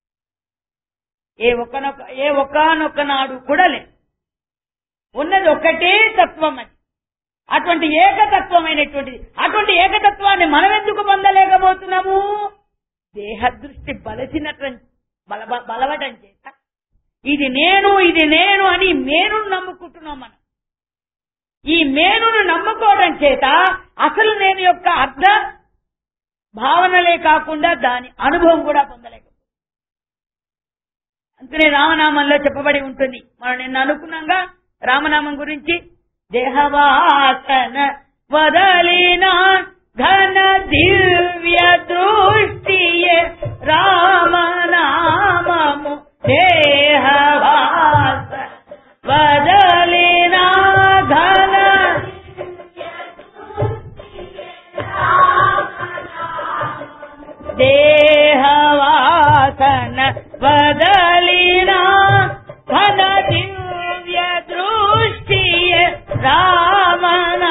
ఏ ఒక్కనొక్క ఏ ఒక్కనొక్క నాడు కూడా లేదు ఉన్నది ఒక్కటే తత్వం అది అటువంటి ఏకతత్వమైనటువంటిది అటువంటి ఏకతత్వాన్ని మనం ఎందుకు పొందలేకపోతున్నాము దేహదృష్టి బలసినట్టు బల బలవటం చేత ఇది నేను ఇది నేను అని మేనును నమ్ముకుంటున్నాం మనం ఈ మేనును నమ్ముకోవడం చేత అసలు నేను యొక్క అర్థ భావనలే కాకుండా దాని అనుభవం కూడా పొందలేకపోతుంది అందుకనే రామనామంలో చెప్పబడి ఉంటుంది మనం నిన్న అనుకున్నాగా రామనామం గురించి దేహవాసన వదలిన ఘన దివ్య దృష్టియే రామనామము దేహవాస వదలిన ఘన దేహవాసన వదలిన ఘన దివ్య దృష్టియ రామనా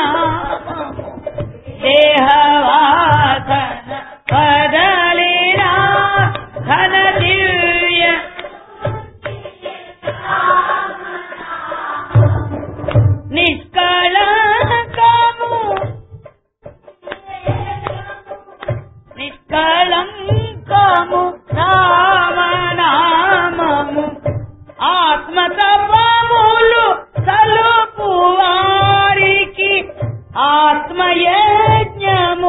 దేహవాసన వదలిన ఘన దివ్య నిష్కళంకము నిష్కళంకము రామనామము ఆత్మతపములు సలుపు వారికి ఆత్మయజ్ఞము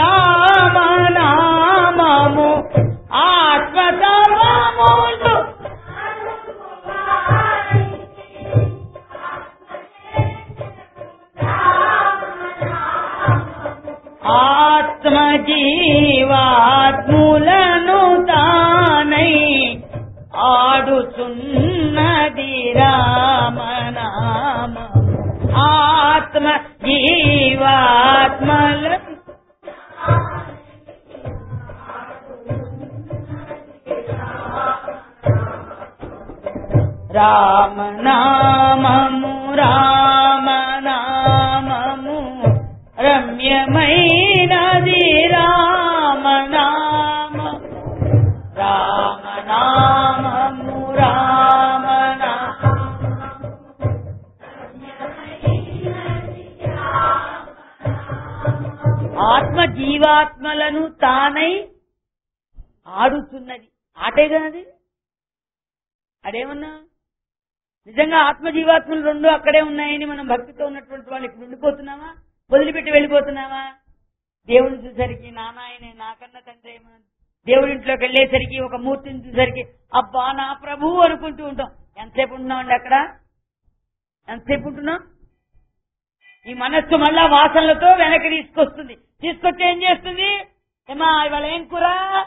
రామనామము ఆత్మతపములు ఆత్మజీవాత్ములను తానై ఆడుచున్నది రామనామ ఆత్మ జీవాత్మల రామనామము రామనామము రమ్యమైనది రామనామ రామనామము రామనా ఆత్మ జీవాత్మలను తానై ఆడుతున్నది ఆటే కాదు అదేమన్నా నిజంగా ఆత్మ జీవాత్మలు రెండు అక్కడే ఉన్నాయని మనం భక్తితో ఉన్నటువంటి వాళ్ళు ఇక్కడ ఉండిపోతున్నామా వదిలిపెట్టి వెళ్ళిపోతున్నావా దేవుని చూసరికి నానాయనే నాకన్న తండ్రి ఏమో. దేవుడింట్లోకి వెళ్ళేసరికి ఒక మూర్తిని చూసరికి అబ్బా నా ప్రభు అనుకుంటూ ఉంటాం ఎంతసేపు ఉంటున్నామండి అక్కడ ఎంతసేపు ఉంటున్నాం ఈ మనస్సు మళ్ళా వాసనలతో వెనక్కి తీసుకొస్తుంది తీసుకొచ్చి ఏం చేస్తుంది ఏమా ఇవాళ ఏం కూర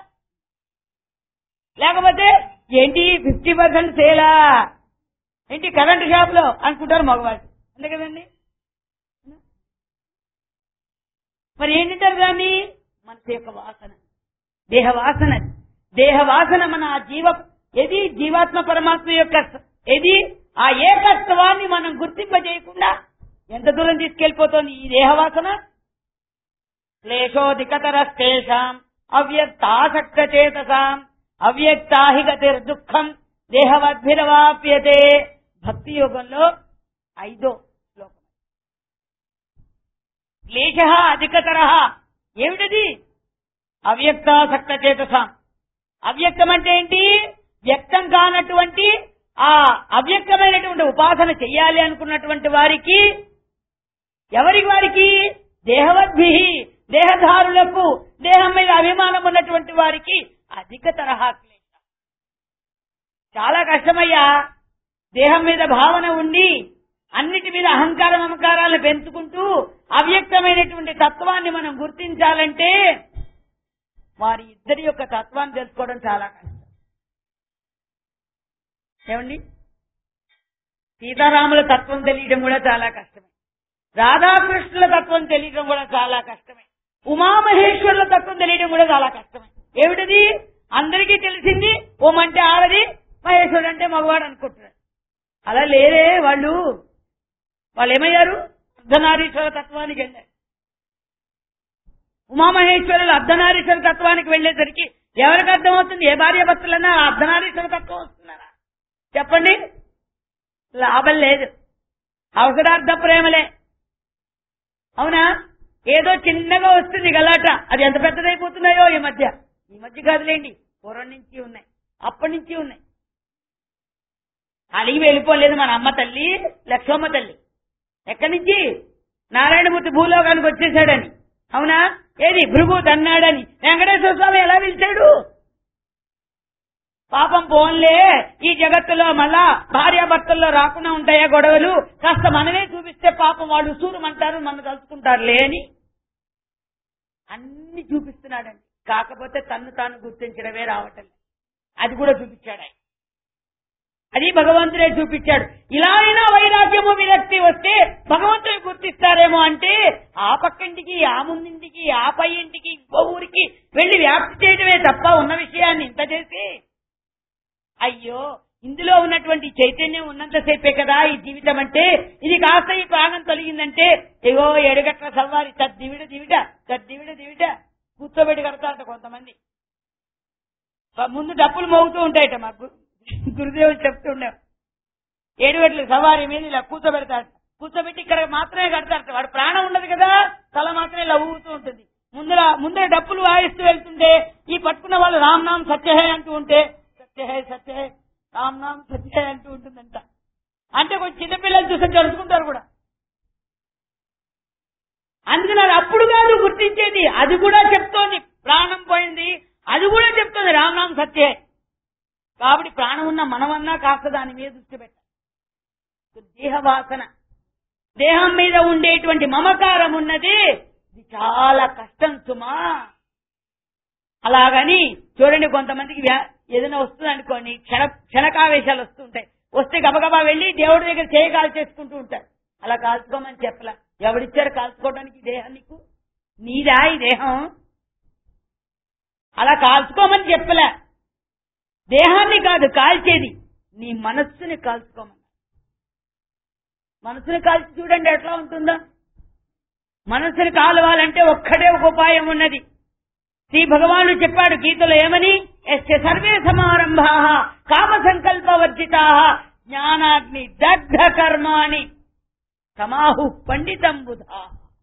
లేకపోతే ఏంటి ఫిఫ్టీ పర్సెంట్ సేలా ఏంటి కరెంట్ షాప్ లో అనుకుంటారు మగవాళ్ళు అంతే కదండి మరి ఏం తింటారు దాన్ని మనసు యొక్క వాసన దేహ వాసన దేహ వాసన మన ఆ జీవ ఏది జీవాత్మ పరమాత్మ యొక్క స- ఏది ఆ ఏకత్వాన్ని మనం గుర్తింపజేయకుండా ఎంత దూరం తీసుకెళ్లిపోతుంది ఈ దేహ వాసన క్లేశోధికతరస్తేషాం అవ్యక్తాసక్త చేతసాం అవ్యక్తాహి గతిర్దుఃఖం దేహవద్భిరవాప్యతే భక్తి యోగంలో ఐదో శ్లోకం క్లేశ అధికతర ఏమిటది అవ్యక్తాసక్త చేతసాం అవ్యక్తం అంటే ఏంటి వ్యక్తం కానటువంటి ఆ అవ్యక్తమైనటువంటి ఉపాసన చెయ్యాలి అనుకున్నటువంటి వారికి ఎవరికి వారికి దేహవద్భి దేహధారులకు దేహం మీద అభిమానం ఉన్నటువంటి వారికి అధిక తరహా క్లేశ చాలా కష్టమయ్యా దేహం మీద భావన ఉండి అన్నిటి మీద అహంకార మమకారాలను పెంచుకుంటూ అవ్యక్తమైనటువంటి తత్వాన్ని మనం గుర్తించాలంటే వారి ఇద్దరి యొక్క తత్వాన్ని తెలుసుకోవడం చాలా కష్టం ఏమండి సీతారాముల తత్వం తెలియడం కూడా చాలా కష్టమే రాధాకృష్ణుల తత్వం తెలియడం కూడా చాలా కష్టమే ఉమామహేశ్వరుల తత్వం తెలియడం కూడా చాలా కష్టమే ఏమిటది అందరికీ తెలిసింది ఓం అంటే ఆడది మహేశ్వరుడు అంటే మగవాడు అనుకుంటున్నారు అలా లేరే వాళ్ళు వాళ్ళు ఏమయ్యారు అర్ధనారీశ్వర తత్వానికి వెళ్ళారు ఉమామహేశ్వరులు అర్ధనారీశ్వర తత్వానికి వెళ్లేసరికి ఎవరికి అర్థమవుతుంది ఏ భార్య భర్తలన్నా ఆ అర్ధనారీశ్వర తత్వం వస్తున్నారా చెప్పండి లాభం లేదు అవసరార్థ ప్రేమలే అవునా ఏదో చిన్నగా వస్తుంది గలాట అది ఎంత పెద్దదైపోతున్నాయో ఈ మధ్య ఈ మధ్య కాదులేండి పూర్వం నుంచి ఉన్నాయి అప్పటి నుంచి ఉన్నాయి అలిగి వెళ్ళిపోలేదు మన అమ్మ తల్లి లక్ష్మమ్మ తల్లి ఎక్కడి నుంచి నారాయణమూర్తి భూలోకానికి వచ్చేసాడని అవునా ఏది భృగు తన్నాడని వెంకటేశ్వర స్వామి ఎలా పిలిచాడు పాపం పోన్లే ఈ జగత్తులో మళ్ళా భార్యాభర్తల్లో రాకుండా ఉంటాయా గొడవలు కాస్త మనమే చూపిస్తే పాపం వాళ్ళు సూరమంటారు మన కలుసుకుంటారులే అని అన్ని చూపిస్తున్నాడండి కాకపోతే తన్ను తాను గుర్తించడమే రావటం లేదు. అది కూడా చూపించాడు ఆయన అది భగవంతుడే చూపించాడు ఇలా అయినా వైరాగ్యము విరక్తి వస్తే భగవంతుని గుర్తిస్తారేమో అంటే ఆ పక్కింటికి ఆ ముందింటికి ఆ పై ఇంటికి ఇంకో ఊరికి వెళ్లి వ్యాప్తి చేయడమే తప్ప ఉన్న విషయాన్ని ఇంత చేసి అయ్యో ఇందులో ఉన్నటువంటి చైతన్యం ఉన్నంతసేపే కదా ఈ జీవితం అంటే ఇది కాస్త ఈ ప్రాణం తొలగిందంటే ఏగో ఎడగట్ల సవ్వారి తద్దివిడ దివిట తద్దివిడ దివిట కూర్చోబెట్టి కడతారట కొంతమంది ముందు డప్పులు మోగుతూ ఉంటాయట మాకు గురుదేవుడు చెప్తుండే ఏడుగట్ల సవారి మీద ఇలా కూర్చోబెడతాడు కూర్చోబెట్టి ఇక్కడ మాత్రమే కడతారట వాడు ప్రాణం ఉండదు కదా తల మాత్రమే ఇలా ఊగుతూ ఉంటుంది ముందర ముందర డప్పులు వాయిస్తూ వెళ్తుంటే ఈ పట్టుకున్న వాళ్ళు రామ్ నామ్ సత్యహే అంటూ ఉంటే సత్యహే సత్యహే రామ్ నామ్ సత్యహే అంటూ ఉంటుందంట అంటే కొంచెం చిన్నపిల్లలు చూసి జరుపుకుంటారు కూడా అందుకని అది అప్పుడు కాదు గుర్తించేది అది కూడా చెప్తోంది ప్రాణం పోయింది అది కూడా చెప్తోంది రామనామ సత్యే కాబట్టి ప్రాణం ఉన్న మనమన్నా కాస్త దాని మీద దృష్టి పెట్టాలి దేహవాసన దేహం మీద ఉండేటువంటి మమకారం ఉన్నది ఇది చాలా కష్టం సుమా అలాగని చూడండి కొంతమందికి వ్యా- ఏదైనా వస్తుంది అనుకోండి క్షణ క్షణకావేశాలు వస్తుంటాయి వస్తే గబగబా వెళ్లి దేవుడి దగ్గర చేయి కాల్ చేసుకుంటూ ఉంటారు అలా కాల్చుకోమని చెప్పలా ఎవడిచ్చారు కాల్చుకోవడానికి ఈ దేహం నీకు నీదా ఈ దేహం అలా కాల్చుకోమని చెప్పలే దేహాన్ని కాదు కాల్చేది నీ మనస్సుని కాల్చుకోమని మనసుని కాల్చి చూడండి ఎట్లా ఉంటుందో మనసుని కాలవాలంటే ఒక్కటే ఒక ఉపాయం ఉన్నది శ్రీ భగవానుడు చెప్పాడు గీతలో ఏమని ఎస్య సర్వే సమారంభా కామ సంకల్ప వర్జితా జ్ఞానాగ్ని దగ్ధ కర్మాణి సమాహు పండితం బుధా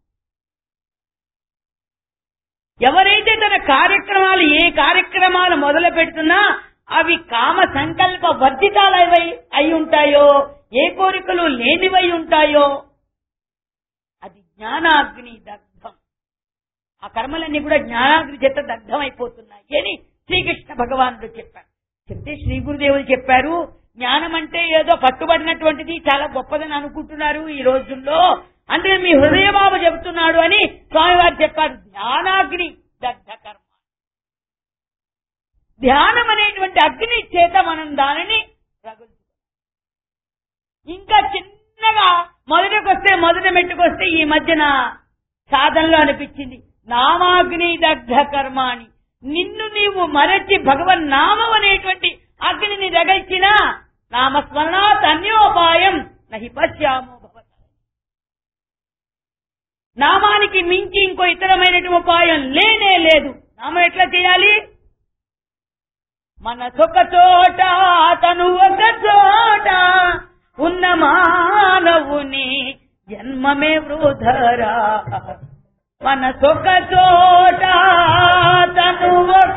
ఎవరైతే తన కార్యక్రమాలు ఏ కార్యక్రమాలు మొదలు పెడుతున్నా అవి కామ సంకల్ప వర్జితాలవై అయి ఉంటాయో ఏ కోరికలు లేనివై ఉంటాయో అది జ్ఞానాగ్ని దగ్ధం ఆ కర్మలన్నీ కూడా జ్ఞానాగ్ని చేత దగ్ధం అయిపోతున్నాయి అని శ్రీకృష్ణ భగవానుడు చెప్పారు చెప్తే శ్రీ గురుదేవులు చెప్పారు జ్ఞానం అంటే ఏదో పట్టుబడినటువంటిది చాలా గొప్పదని అనుకుంటున్నారు ఈ రోజుల్లో అంటే మీ హృదయబాబు చెబుతున్నాడు అని స్వామివారు చెప్పారు ధ్యానాగ్ని దగ్ధ కర్మ ధ్యానం అనేటువంటి అగ్ని చేత మనం దానిని రగులుతున్నాం ఇంకా చిన్నగా మొదటికొస్తే మొదటి మెట్టుకొస్తే ఈ మధ్యన సాధనలో అనిపించింది నామాగ్ని దగ్ధ కర్మ అని నిన్ను నీవు మరచి భగవన్ నామం అనేటువంటి అగ్నిని రగల్చిన నామస్మరణాత్ అన్యోపాయం నహి పశ్యామో భవత నామానికి మించి ఇంకో ఇతరమైనటువంటి ఉపాయం లేనే లేదు నామం ఎట్లా చేయాలి మనసొక చోట తను ఒక చోట ఉన్న మానవుని జన్మమే వృధరా మనసొక చోట తను ఒక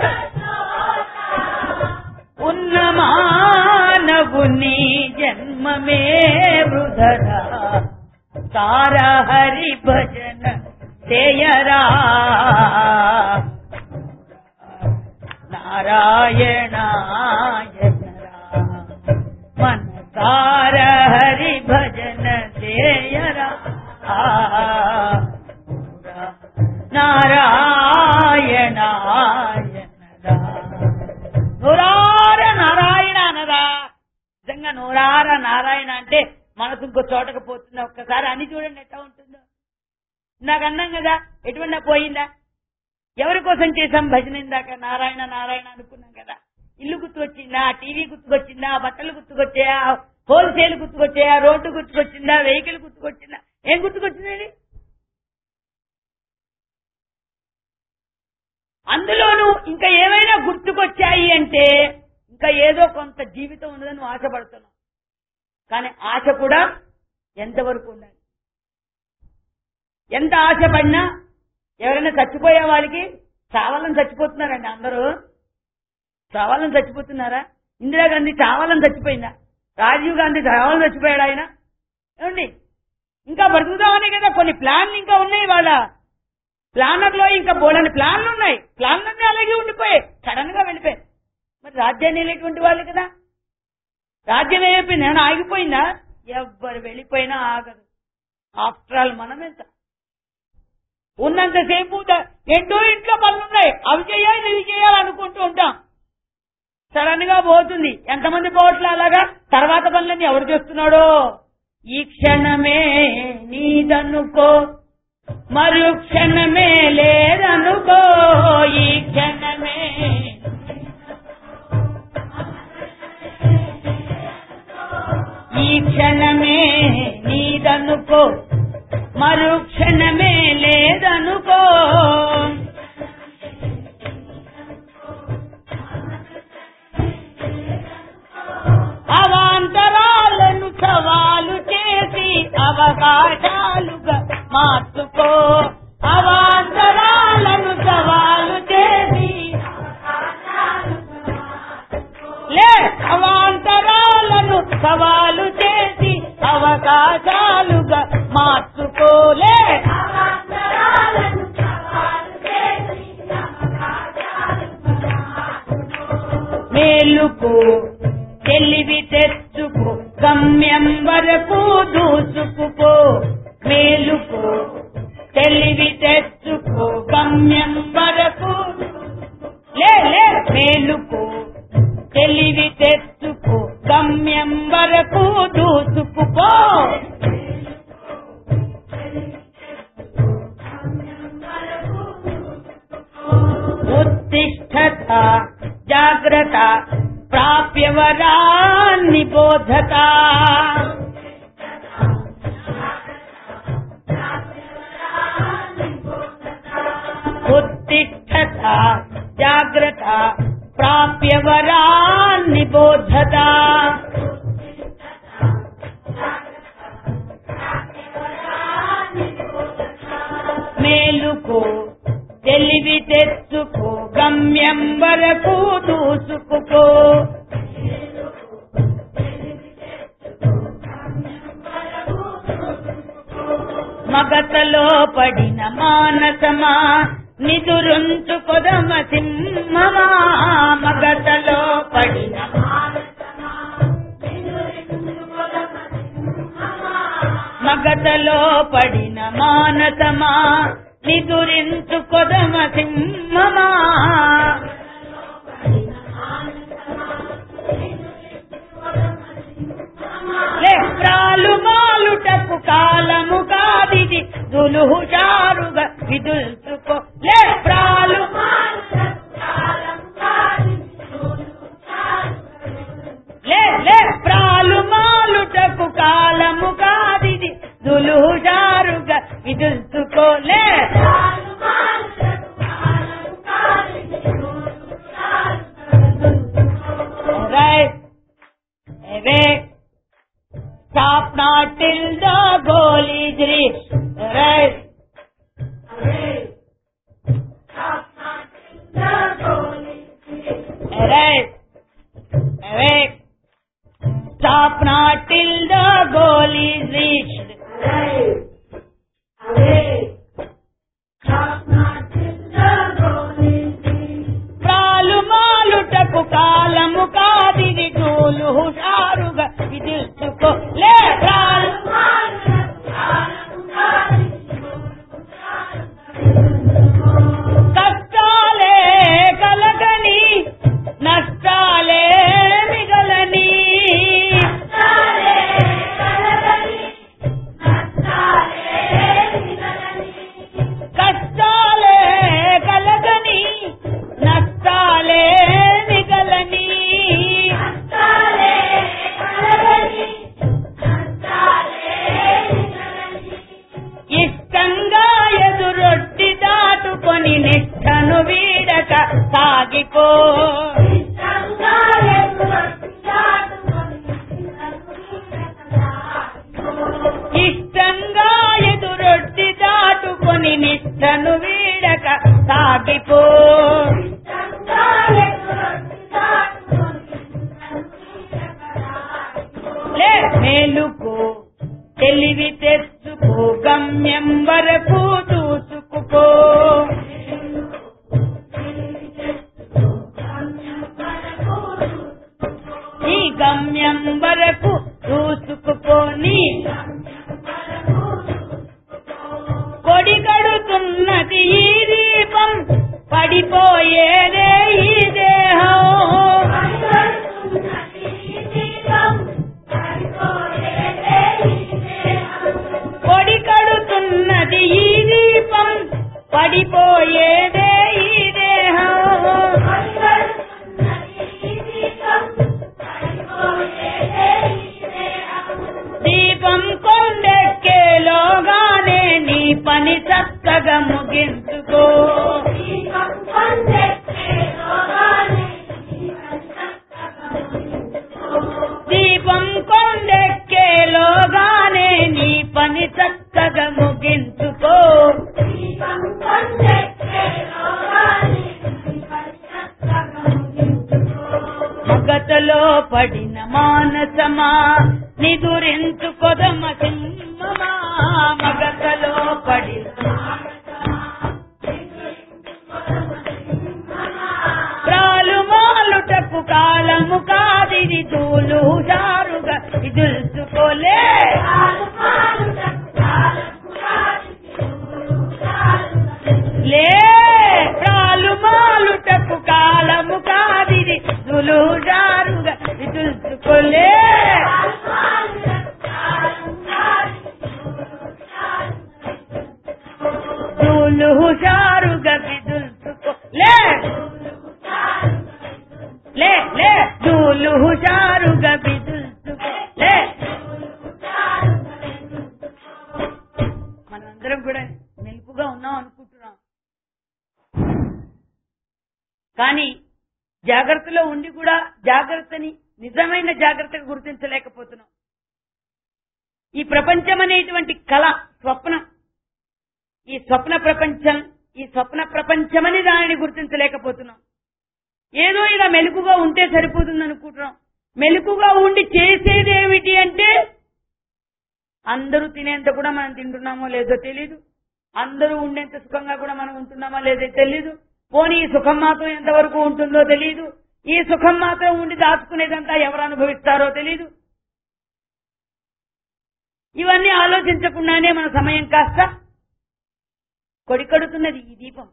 ఉన్న మానవుని జన్మమే వృధరా సార హరి భజన చేయరా నారాయణాయనరా మనసార హరి భజన చేయరా నారాయణాయనరా నూరార నారాయణ అనరా నిజంగా నూరార నారాయణ అంటే మనసు ఇంకో చోటకు పోతుంది ఒక్కసారి అని చూడండి ఎట్లా ఉంటుందో నాకు అన్నాం కదా ఎటువంటి పోయిందా ఎవరి కోసం చేశాం భజన ఇందాక నారాయణ నారాయణ అనుకున్నాం కదా ఇల్లు గుర్తుకొచ్చిందా టీవీ గుర్తుకొచ్చిందా బట్టలు గుర్తుకొచ్చాయా హోల్సేల్ గుర్తుకొచ్చాయా రోడ్డు గుర్తుకొచ్చిందా వెహికల్ గుర్తుకొచ్చిందా ఏం గుర్తుకొచ్చిందండి అందులోనూ ఇంకా ఏమైనా గుర్తుకొచ్చాయి అంటే ఇంకా ఏదో కొంత జీవితం ఉన్నదని నువ్వు ఆశపడుతున్నావు కానీ ఆశ కూడా ఎంతవరకు ఉండాలి ఎంత ఆశపడినా ఎవరైనా చచ్చిపోయే వాళ్ళకి చావాలని చచ్చిపోతున్నారండి అందరూ చావాలని చచ్చిపోతున్నారా ఇందిరాగాంధీ చావాలని చచ్చిపోయిందా రాజీవ్ గాంధీ చావాలని చచ్చిపోయాడు ఆయన ఏమండి ఇంకా బ్రతుకుదామనే కదా కొన్ని ప్లాన్లు ఇంకా ఉన్నాయి వాళ్ళ ప్లానర్ లో ఇంకా బోలని ప్లాన్లు ఉన్నాయి ప్లాన్లన్నీ అలాగే ఉండిపోయాయి సడన్ గా వెళ్ళిపోయాయి మరి రాజ్యాన్ని వెళ్ళేటువంటి వాళ్ళు కదా రాజ్యం ఏమైపోయింది ఏమైనా ఆగిపోయిందా ఎవ్వరు వెళ్ళిపోయినా ఆగదు ఆఫ్టర్ ఆల్ మనం ఎంత ఉన్నంతసేపు ద- ఎన్నో ఇంట్లో పనులు ఉన్నాయి అవి చేయాలి ఇవి చేయాలి అనుకుంటూ ఉంటాం సడన్ గా పోతుంది ఎంతమంది పోవట్లే అలాగా తర్వాత పనులన్నీ ఎవరు చేస్తున్నాడో ఈ క్షణమే నీదనుకో మరు క్షణమే లేదనుకో ఈ క్షణమే ఈ క్షణమే నీదనుకో మరు క్షణమే లేదనుకో అవాంతరాలను సవాలు చేసి అవకాశాలుగా మార్చుకో అవాంతరాలను సవాలు చేసి లే అవాంతరాలను సవాలు చేసి అవకాశాలుగా మార్చుకోలే మేలుకు తెలివి తెచ్చుకో గమ్యం వరకు దూసుకుపో మేలుకు తెలివి తెచ్చుకో గమ్యం వరకు లే లే మేలుకు తెలివి తెచ్చుకో గమ్యం వరకు దూసుకుపో ఉత్తిష్టత జాగ్రత్త ప్రాప్యవరాన్ని బోధత ఉత్తిష్టత జాగ్రత్త ప్రాప్యవరాన్ని బోధత మేలుకో తెలివి తెచ్చుకో గమ్యం వరకు దూసుకుపో మగతలో పడిన మానసమా నిదురుంచు కొదమ సింహమా మగతలో పడిన మగతలో పడిన మానసమా నిదురించు కొదమ సింహమా లెహ్రాలు మాలుటకు కాలము కాదిది దులుహుషారుగా విదుల్చుకో లెహ్రాలు లే లే ప్రాలు మాలుటకు కాలము కాదిది దులుహుషారుగా విదుల్చుకోలే రైట్ అవే goal is reached. Right. Right. Right. Stop not till the goal is reached. ప్రాలు మాలుటకు కాలము కాదిది జోలు హుషారుగా విదిల్చుకో లే ప్రాలు కష్టాలే కలగని నష్టాలే మిగలని కష్టాలే కలగని నష్టాలే మిగలని ఇష్టంగా ఎదురొట్టి దాటుకొని నిష్టను వీడక సాగిపో ఇష్టంగా ఎదురొట్టి దాటుకొని నిష్టను వీడక సాగిపో లే మేలుకో తెలివి తెచ్చుకో గమ్యం వరకు చూసుకుపో నీ గమ్యం వరకు చూసుకుపోని కొడి కడుతున్నది ఈ దీపం పడిపోయేదే ఈ దేహం కొడి కడుతున్నది ఈ దీపం పడిపోయేదే ఈ దేహం దీపం కొండెక్కేలోగానే నీ పని చక్కగా ముగించుకో దీపం కొండెక్కేలోగానే నీ పని చక్కగా ముగించుకో మగతలో పడిన మానసమా నిదురించుకొదమ సింహమా మగతలో పడిన ప్రాలు మాలుటకు కాలము కాదిది తూలు హుషారుగా ఇదుల్చుకోలే లే ప్రాలు మాలుటకు కాలము కాదిది దులు హుషారుగా ఇదుల్చుకోలే దులు హుషారుగా విదుల్చుకో లే లే లే దూలు హుషారుగా బిదుల్చుకో లే మనందరం కూడా మెలుపుగా ఉన్నాం అనుకుంటున్నాం కానీ జాగ్రత్తలో ఉండి కూడా జాగ్రత్తని నిజమైన జాగ్రత్తగా గుర్తించలేకపోతున్నాం ఈ ప్రపంచం అనేటువంటి కళ స్వప్నం ఈ స్వప్న ప్రపంచం ఈ స్వప్న ప్రపంచమని దానిని గుర్తించలేకపోతున్నాం ఏదో ఇక మెలుకుగా ఉంటే సరిపోతుంది అనుకుంటున్నాం మెలుకుగా ఉండి చేసేది ఏమిటి అంటే అందరూ తినేంత కూడా మనం తింటున్నామో లేదో తెలీదు అందరూ ఉండేంత సుఖంగా కూడా మనం ఉంటున్నామో లేదో తెలీదు పోనీ ఈ సుఖం మాత్రం ఎంతవరకు ఉంటుందో తెలీదు ఈ సుఖం మాత్రం ఉండి దాచుకునేదంతా ఎవరు అనుభవిస్తారో తెలీదు ఇవన్నీ ఆలోచించకుండానే మన సమయం కాస్త కొడికడుతున్నది ఈ దీపం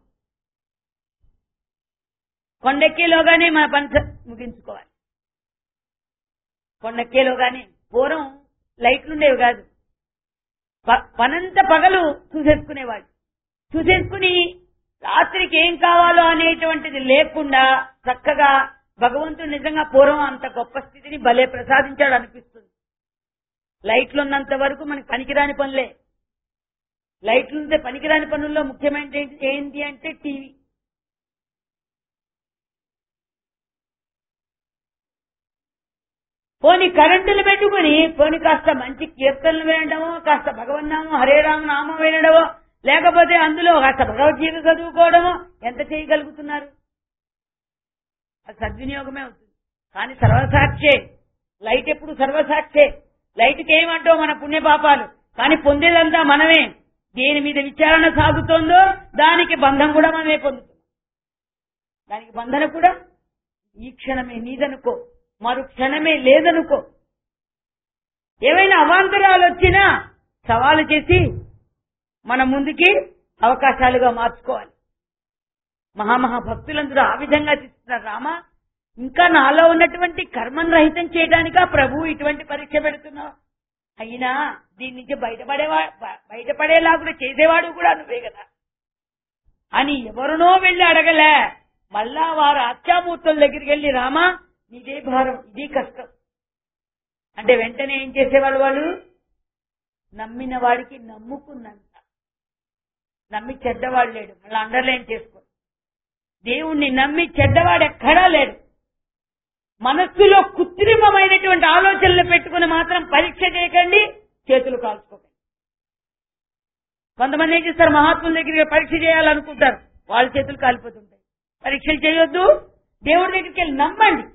కొండెక్కేలోగానే మన పని స- ముగించుకోవాలి కొండెక్కేలోగానే పూర్వం లైట్లుండేవి కాదు ప- పనంతా పగలు చూసేసుకునేవాడు చూసేసుకుని రాత్రికి ఏం కావాలో అనేటువంటిది లేకుండా చక్కగా భగవంతుడు నిజంగా పూర్వం అంత గొప్ప స్థితిని భలే ప్రసాదించాడు అనిపిస్తుంది లైట్లు ఉన్నంత వరకు మనకి పనికిరాని పనులే లైట్లు ఉంటే పనికిరాని పనుల్లో ముఖ్యమైన ఏంటి అంటే టీవీ పోని కరెంటులు పెట్టుకుని పోని కాస్త మంచి కీర్తనలు వినడమో కాస్త భగవన్నామో హరే రామ నామం వినడమో లేకపోతే అందులో కాస్త భగవద్గీత చదువుకోవడమో ఎంత చేయగలుగుతున్నారు అది సద్వినియోగమే అవుతుంది కానీ సర్వసాక్షే లైట్ ఎప్పుడు సర్వసాక్షే లైట్కి ఏమంటావు మన పుణ్యపాపాలు కానీ పొందేదంతా మనమే దేని మీద విచారణ సాగుతోందో దానికి బంధం కూడా మనమే పొందుతాం దానికి బంధన కూడా ఈ క్షణమే నీదనుకో మరు క్షణమే లేదనుకో ఏవైనా అవాంతరాలు వచ్చినా సవాలు చేసి మన ముందుకి అవకాశాలుగా మార్చుకోవాలి మహామహా భక్తులందరూ ఆ విధంగా తీస్తున్నారు రామ ఇంకా నాలో ఉన్నటువంటి కర్మను రహితం చేయడానికా ప్రభు ఇటువంటి పరీక్ష పెడుతున్నావు అయినా దీని నుంచి బయటపడేవా బ- బయటపడేలా కూడా చేసేవాడు కూడా నువ్వే కదా అని ఎవరినో వెళ్ళి అడగలే మళ్ళా వారు ఆత్యామూర్తుల దగ్గరికి వెళ్ళి రామా ఇదే భారం ఇది కష్టం అంటే వెంటనే ఏం చేసేవాళ్ళు వాళ్ళు నమ్మిన వాడికి నమ్ముకున్నంత నమ్మి చెడ్డవాడు లేడు మళ్ళీ అండర్లైన్ చేసుకో దేవుణ్ణి నమ్మి చెడ్డవాడు ఎక్కడా లేడు మనస్సులో కృత్రిమమైనటువంటి ఆలోచనలు పెట్టుకుని మాత్రం పరీక్ష చేయకండి చేతులు కాల్చుకోకండి కొంతమంది ఏం చేస్తారు మహాత్ముల దగ్గరికి పరీక్ష చేయాలనుకుంటారు వాళ్ళ చేతులు కాలిపోతుంటాయి పరీక్షలు చేయొద్దు దేవుడి దగ్గరికి వెళ్ళి నమ్మండి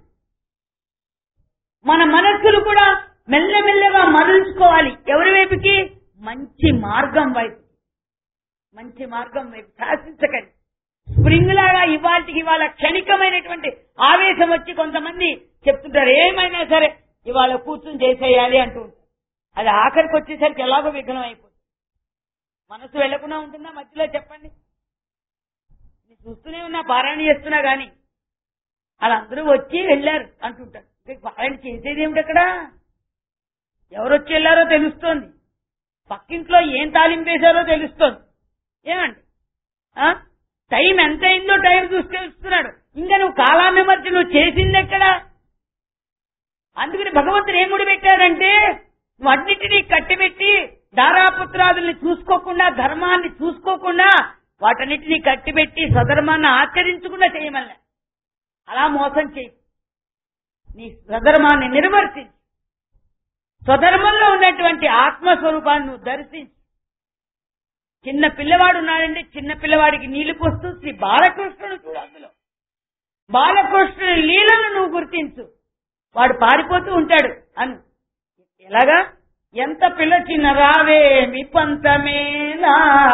మన మనస్సులు కూడా మెల్లమెల్లగా మరల్చుకోవాలి ఎవరి వైపుకి మంచి మార్గం వైపు మంచి మార్గం వైపు శాసించకండి స్ప్రింగ్ లాగా ఇవాళకి ఇవాళ క్షణికమైనటువంటి ఆవేశం వచ్చి కొంతమంది చెప్తుంటారు ఏమైనా సరే ఇవాళ కూర్చుని చేసేయాలి అంటూ ఉంటారు అది ఆఖరికి వచ్చేసరికి ఎలాగో విఘ్నం అయిపోతుంది మనసు వెళ్లకుండా ఉంటుందా మధ్యలో చెప్పండి నేను చూస్తూనే ఉన్నా పారాయణ చేస్తున్నా గాని వాళ్ళందరూ వచ్చి వెళ్ళారు అంటుంటారు ఇక పారాయణ చేసేది ఏమిటి అక్కడ ఎవరు వచ్చి వెళ్ళారో తెలుస్తోంది పక్కింట్లో ఏం తాలింపేశారో తెలుస్తోంది ఏమండి ఆ? టైం ఎంత అయిందో టైం చూసి తెలుస్తున్నాడు ఇంకా నువ్వు కాలాన్ని మర్చి నువ్వు చేసింది ఎక్కడ అందుకని భగవంతుడు ఏం ముడి పెట్టాడంటే నువ్వు అన్నిటినీ కట్టిపెట్టి దారాపుత్రాదుల్ని చూసుకోకుండా ధర్మాన్ని చూసుకోకుండా వాటన్నిటినీ కట్టిపెట్టి స్వధర్మాన్ని ఆచరించకుండా చేయమల్ల అలా మోసం చేయి నీ స్వధర్మాన్ని నిర్వర్తించి స్వధర్మంలో ఉన్నటువంటి ఆత్మస్వరూపాన్ని నువ్వు దర్శించి చిన్న పిల్లవాడు ఉన్నాడండి చిన్న పిల్లవాడికి నీళ్లు పోస్తూ శ్రీ బాలకృష్ణుడు చూడు అందులో బాలకృష్ణుని లీలను నువ్వు గుర్తించు వాడు పారిపోతూ ఉంటాడు అను ఎలాగా ఎంత పిల్ల చిన్న రావేమి పంతమేనా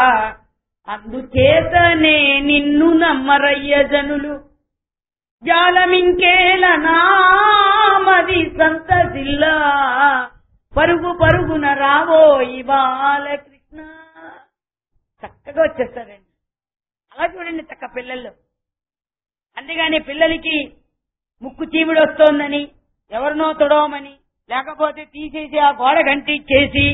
అందుచేతనే నిన్ను నమ్మరయ్య జనులు జాలమింకేల నామది సంతసిల్లా పరుగు పరుగున రావోయి బాలకృష్ణ చక్కగా వచ్చేస్తారండి అలా చూడండి చక్క పిల్లల్లో అంతేగాని పిల్లలకి ముక్కు చీమిడి వస్తోందని ఎవరినో తొడవమని లేకపోతే తీసేసి ఆ గోడ గంటిచ్చేసి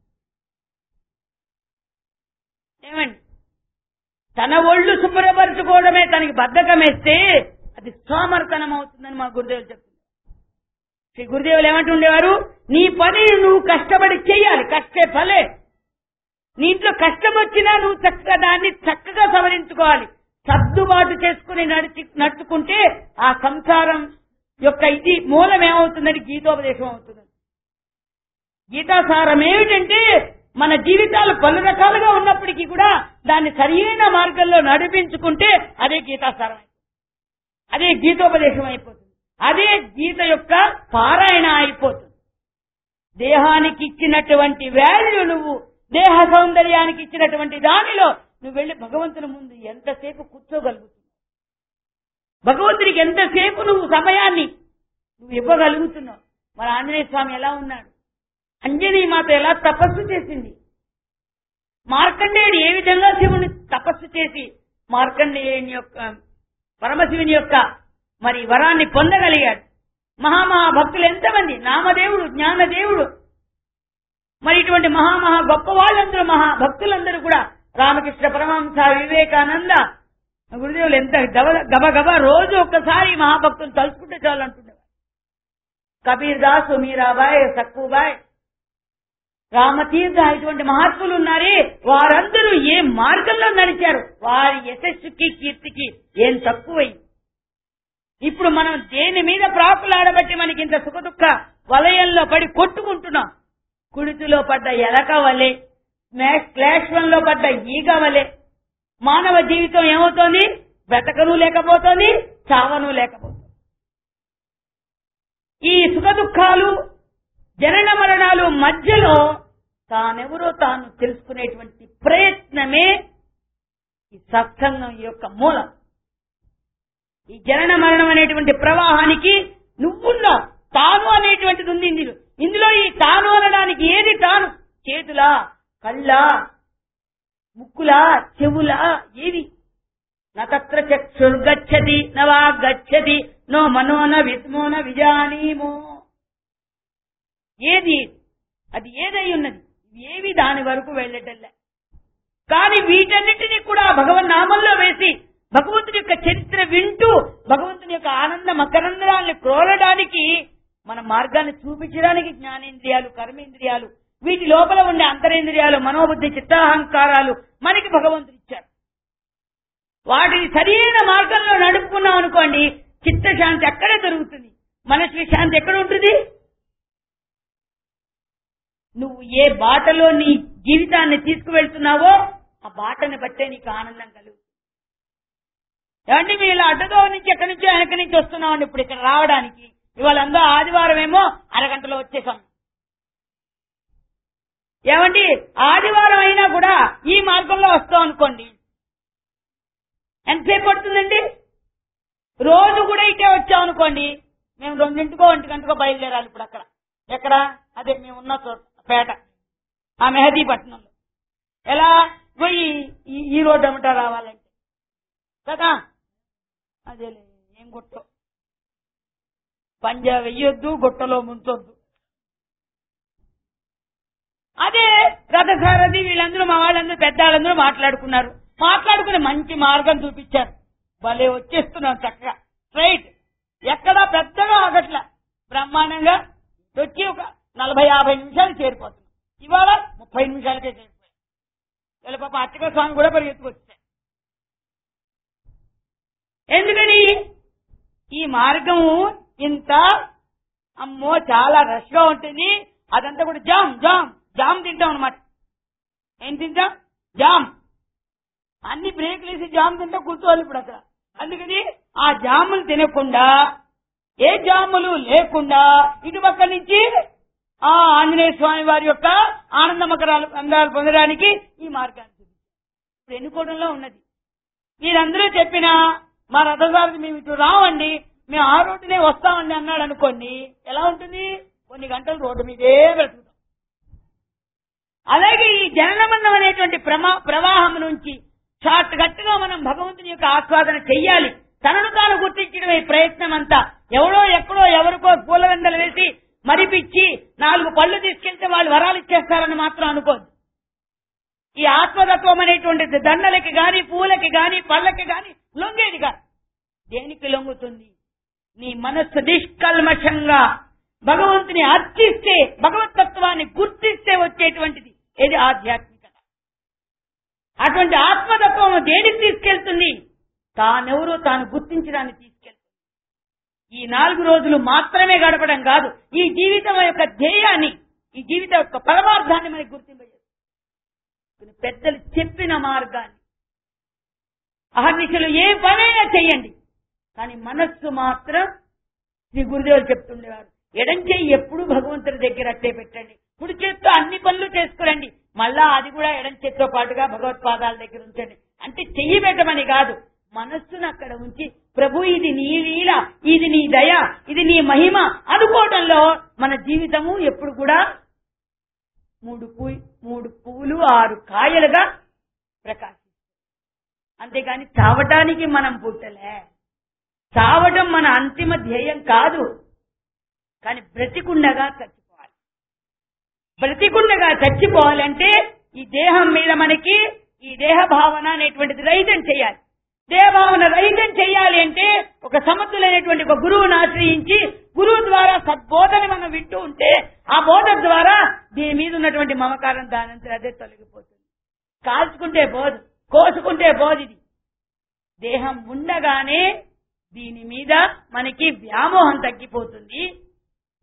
ఏమండి తన ఒళ్ళు శుభ్రపరచుకోవడమే తనకి బద్ధకం వేస్తే అది సోమర్తనం అవుతుందని మా గురుదేవులు చెప్తున్నారు శ్రీ గురుదేవులు ఏమంటుండేవారు నీ పని నువ్వు కష్టపడి చెయ్యాలి కష్టే ఫలే నీ ఇంట్లో కష్టం వచ్చినా నువ్వు చక్కగా దాన్ని చక్కగా సవరించుకోవాలి సర్దుబాటు చేసుకుని నడిచి నడుచుకుంటే ఆ సంసారం యొక్క ఇది మూలం ఏమవుతుందని గీతోపదేశం అవుతుంది గీతాసారం ఏమిటంటే మన జీవితాలు పలు రకాలుగా ఉన్నప్పటికీ కూడా దాన్ని సరైన మార్గంలో నడిపించుకుంటే అదే గీతాసారం అయిపోతుంది. అదే గీతోపదేశం అయిపోతుంది అదే గీత యొక్క పారాయణ అయిపోతుంది దేహానికి ఇచ్చినటువంటి వాల్యూ నువ్వు దేహ సౌందర్యానికి ఇచ్చినటువంటి దానిలో నువ్వు వెళ్ళి భగవంతుని ముందు ఎంతసేపు కూర్చోగలుగుతున్నావు భగవంతుడికి ఎంతసేపు నువ్వు సమయాన్ని నువ్వు ఇవ్వగలుగుతున్నావు మరి ఆంజనేయ స్వామి ఎలా ఉన్నాడు అంజనీ మాత ఎలా తపస్సు చేసింది మార్కండేయుడు ఏ విధంగా శివుని తపస్సు చేసి మార్కండేయుని యొక్క పరమశివుని యొక్క మరి వరాన్ని పొందగలిగాడు మహామహా భక్తులు ఎంతమంది నామదేవుడు జ్ఞానదేవుడు మరి ఇటువంటి మహామహా గొప్ప వాళ్ళందరూ మహా భక్తులందరూ కూడా రామకృష్ణ పరమహంస వివేకానంద గురుదేవులు ఎంత గబ గబగబ రోజు ఒక్కసారి ఈ మహాభక్తులు తలుచుకుంటే చాలు అంటుండేవారు కబీర్ దాసు మీరాబాయ్ సక్కుబాయ్ రామతీర్థ ఇటువంటి మహాత్ములు ఉన్నారే వారందరూ ఏ మార్గంలో నడిచారు వారి యశస్సుకి కీర్తికి ఏం తక్కువై ఇప్పుడు మనం దేని మీద ప్రాకులాడబట్టి మనకి ఇంత సుఖ దుఃఖ వలయంలో పడి కొట్టుకుంటున్నాం కుడితిలో పడ్డ ఎలక వలె స్మాష్ క్లాష్వంలో పడ్డ ఈగ వలె మానవ జీవితం ఏమవుతోంది బ్రతకను లేకపోతోంది చావను లేకపోతుంది ఈ సుఖ దుఃఖాలు జనన మరణాలు మధ్యలో తానెవరో తాను తెలుసుకునేటువంటి ప్రయత్నమే ఈ సత్సంగం యొక్క మూలం ఈ జనన మరణం అనేటువంటి ప్రవాహానికి నువ్వున్నావు తాను అనేటువంటిది ఉంది ఇందులో ఇందులో ఈ తాను అనడానికి ఏది తాను చేతులా కళ్ళా ముక్కులా చెవులా ఏది నత్ర చక్షుర్గచ్చతి నవా గచ్చతి నో మనోన విస్మోన విజానీమో ఏది అది ఏదై ఉన్నది ఏవి దాని వరకు వెళ్ళటల్లా కానీ వీటన్నిటినీ కూడా భగవన్ నామంలో వేసి భగవంతుని యొక్క చరిత్ర వింటూ భగవంతుని యొక్క ఆనంద మకరంధ్రాన్ని క్రోలడానికి మన మార్గాన్ని చూపించడానికి జ్ఞానేంద్రియాలు కర్మేంద్రియాలు వీటి లోపల ఉండే అంతరేంద్రియాలు మనోబుద్ధి చిత్తాహంకారాలు మనకి భగవంతుడు ఇచ్చారు వాటిని సరైన మార్గంలో నడుపుకున్నాం అనుకోండి చిత్తశాంతి అక్కడే దొరుకుతుంది మనసుకి శాంతి ఎక్కడ ఉంటుంది నువ్వు ఏ బాటలో నీ జీవితాన్ని తీసుకువెళ్తున్నావో ఆ బాటని బట్టే నీకు ఆనందం కలుగు ఏమంటే మీరు ఇలా అడ్డదో నుంచి ఎక్కడి నుంచో వెనక నుంచి వస్తున్నామండి ఇప్పుడు ఇక్కడ రావడానికి ఇవాళ అందరూ ఆదివారం ఏమో అరగంటలో వచ్చేసాం ఏమండి ఆదివారం అయినా కూడా ఈ మార్గంలో వస్తాం అనుకోండి ఎంతసేపు పడుతుందండి రోజు కూడా ఇటే వచ్చాం అనుకోండి మేము రెండింటికో ఒంటి గంటకో బయలుదేరాలి ఇప్పుడు అక్కడ ఎక్కడ అదే మేము ఉన్న చోట పేట ఆ మెహదీపట్నంలో ఎలా పోయి ఈ- ఈ రోడ్డు అమ్మట రావాలంటే కదా అదేలే ఏం గుట్టో పంజా వెయ్యొద్దు గుట్టలో ముంచొద్దు అదే రథసారథి వీళ్ళందరూ మా వాళ్ళందరూ పెద్దవాళ్ళందరూ మాట్లాడుకున్నారు మాట్లాడుకుని మంచి మార్గం చూపించారు భలే వచ్చేస్తున్నాం చక్కగా స్ట్రైట్ ఎక్కడా పెద్దగా ఆగట్ల బ్రహ్మాండంగా వచ్చి ఒక నలభై యాభై నిమిషాలు చేరిపోతున్నాం ఇవాళ ముప్పై నిమిషాలకే చేరిపోయాం వీళ్ళ పాప అర్చక స్వామి కూడా పరిగెత్తుకొచ్చాయి ఎందుకని ఈ మార్గము ఇంత అమ్మో చాలా రష్ గా ఉంటుంది అదంతా కూడా జామ్ జామ్ జామ్ తింటాం అనమాట ఏం తింటాం జామ్ అన్ని బ్రేక్లు వేసి జామ్ తింటా కూర్చోవాలి ఇప్పుడు అక్కడ అందుకని ఆ జాములు తినకుండా ఏ జాములు లేకుండా ఇటుపక్క నుంచి ఆ ఆంజనేయ స్వామి వారి యొక్క ఆనందమకరాలు అందాలు పొందడానికి ఈ మార్గాన్ని చూపించారు. ఇప్పుడు ఎన్నుకోవడంలో ఉన్నది మీరందరూ చెప్పినా మా రథసారథి మేము ఇటు రావండి మేము ఆ రోడ్డునే వస్తామండి అన్నాడు అనుకోండి ఎలా ఉంటుంది కొన్ని గంటలు రోడ్డు మీదే బ్రతుకుతాం అలాగే ఈ జననమన్నం అనేటువంటి ప్రమా ప్రవాహం నుంచి షార్ట్ కట్ గా మనం భగవంతుని యొక్క ఆస్వాదన చెయ్యాలి తనను తాను గుర్తించడమే ఈ ప్రయత్నం అంతా ఎవడో ఎక్కడో ఎవరికో పూలవెందలు వేసి మరిపిచ్చి నాలుగు పళ్ళు తీసుకెళ్తే వాళ్ళు వరాలు ఇచ్చేస్తారని మాత్రం అనుకోద్దు ఈ ఆత్మతత్వం అనేటువంటిది దండలకి గాని పూలకి గాని పళ్ళకి గాని లొంగేది కాదు దేనికి లొంగుతుంది నీ మనస్సు నిష్కల్మషంగా భగవంతుని అర్చిస్తే భగవతత్వాన్ని గుర్తిస్తే వచ్చేటువంటిది ఏది ఆధ్యాత్మికత అటువంటి ఆత్మతత్వం దేనికి తీసుకెళ్తుంది తానెవరో తాను గుర్తించడానికి తీసుకెళ్తుంది ఈ నాలుగు రోజులు మాత్రమే గడపడం కాదు ఈ జీవితం యొక్క ధ్యేయాన్ని ఈ జీవితం యొక్క పరమార్థాన్ని మనకి గుర్తింపజేస్తుంది పెద్దలు చెప్పిన మార్గాన్ని అహర్నిశలు ఏ పనైనా చెయ్యండి కానీ మనస్సు మాత్రం శ్రీ గురుదేవులు చెప్తుండేవారు ఎడం చెయ్యి ఎప్పుడు భగవంతుడి దగ్గర అట్టే పెట్టండి కుడి చేత్తో అన్ని పనులు చేసుకురండి మళ్ళా అది కూడా ఎడం చేత్తో పాటుగా భగవత్పాదాల దగ్గర ఉంచండి అంటే చెయ్యి పెట్టమని కాదు మనస్సును అక్కడ ఉంచి ప్రభు ఇది నీ లీల ఇది నీ దయ ఇది నీ మహిమ అనుకోవడంలో మన జీవితము ఎప్పుడు కూడా మూడు పూ మూడు పువ్వులు ఆరు కాయలుగా ప్రకాశిస్తాయి అంతేగాని చావటానికి మనం పుట్టలే చావటం మన అంతిమ ధ్యేయం కాదు కానీ బ్రతికుండగా చచ్చిపోవాలి బ్రతికుండగా చచ్చిపోవాలంటే ఈ దేహం మీద మనకి ఈ దేహ భావన అనేటువంటిది రహితం చేయాలి దేహ భావన రహితం చేయాలి అంటే ఒక సమర్థులైనటువంటి ఒక గురువును ఆశ్రయించి గురువు ద్వారా సద్బోధని మనం వింటూ ఉంటే ఆ బోధ ద్వారా దీని మీద ఉన్నటువంటి మమకారం దానంతా అదే తొలగిపోతుంది కాల్చుకుంటే బోధ కోసుకుంటే బోధ ఇది దేహం ఉండగానే దీని మీద మనకి వ్యామోహం తగ్గిపోతుంది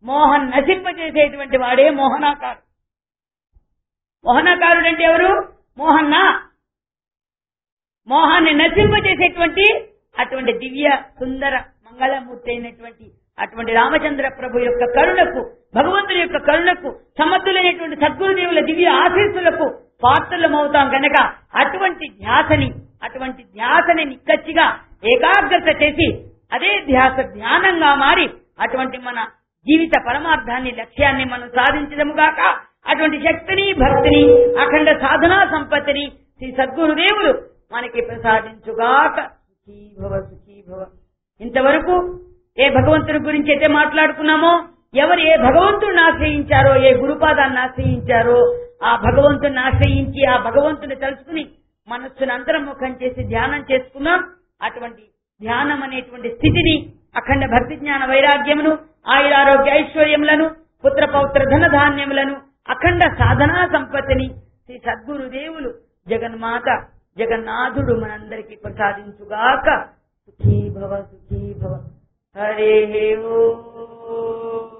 మోహన్ నశింపజేసేటువంటి వాడే మోహనాకారు మోహనాకారుడు అంటే ఎవరు మోహన్న మోహాన్ని నశింపజేసేటువంటి అటువంటి దివ్య సుందర మంగళమూర్తి అయినటువంటి అటువంటి రామచంద్ర ప్రభు యొక్క కరుణకు భగవంతుని యొక్క కరుణకు సమర్థులైనటువంటి సద్గురుదేవుల దివ్య ఆశీస్సులకు పాత్రలమవుతాం గనక అటువంటి ధ్యాసని అటువంటి ధ్యాసని నిక్కచ్చిగా ఏకాగ్రత చేసి అదే ధ్యాస ధ్యానంగా మారి అటువంటి మన జీవిత పరమార్థాన్ని లక్ష్యాన్ని మనం సాధించడము గాక అటువంటి శక్తిని భక్తిని అఖండ సాధనా సంపత్తిని శ్రీ సద్గురుదేవులు మనకి ప్రసాదించుగాక సుఖీ భవ సుఖీ భవ ఇంతవరకు ఏ భగవంతుని గురించి అయితే మాట్లాడుకున్నామో ఎవరు ఏ భగవంతుడిని ఆశ్రయించారో ఏ గురుపాదాన్ని ఆశ్రయించారో ఆ భగవంతుని ఆశ్రయించి ఆ భగవంతుని తలుచుకుని మనస్సును అంతర్ముఖం చేసి ధ్యానం చేసుకున్నాం అటువంటి ధ్యానం అనేటువంటి స్థితిని అఖండ భక్తి జ్ఞాన వైరాగ్యమును ఆయురారోగ్య ఐశ్వర్యములను పుత్ర పౌత్ర ధన ధాన్యములను అఖండ సాధనా సంపత్తిని శ్రీ సద్గురుదేవులు జగన్మాత జగన్నాథుడు మనందరికీ ప్రసాదించుగాక సుఖీ భవ సుఖీ భవ హరే ఓ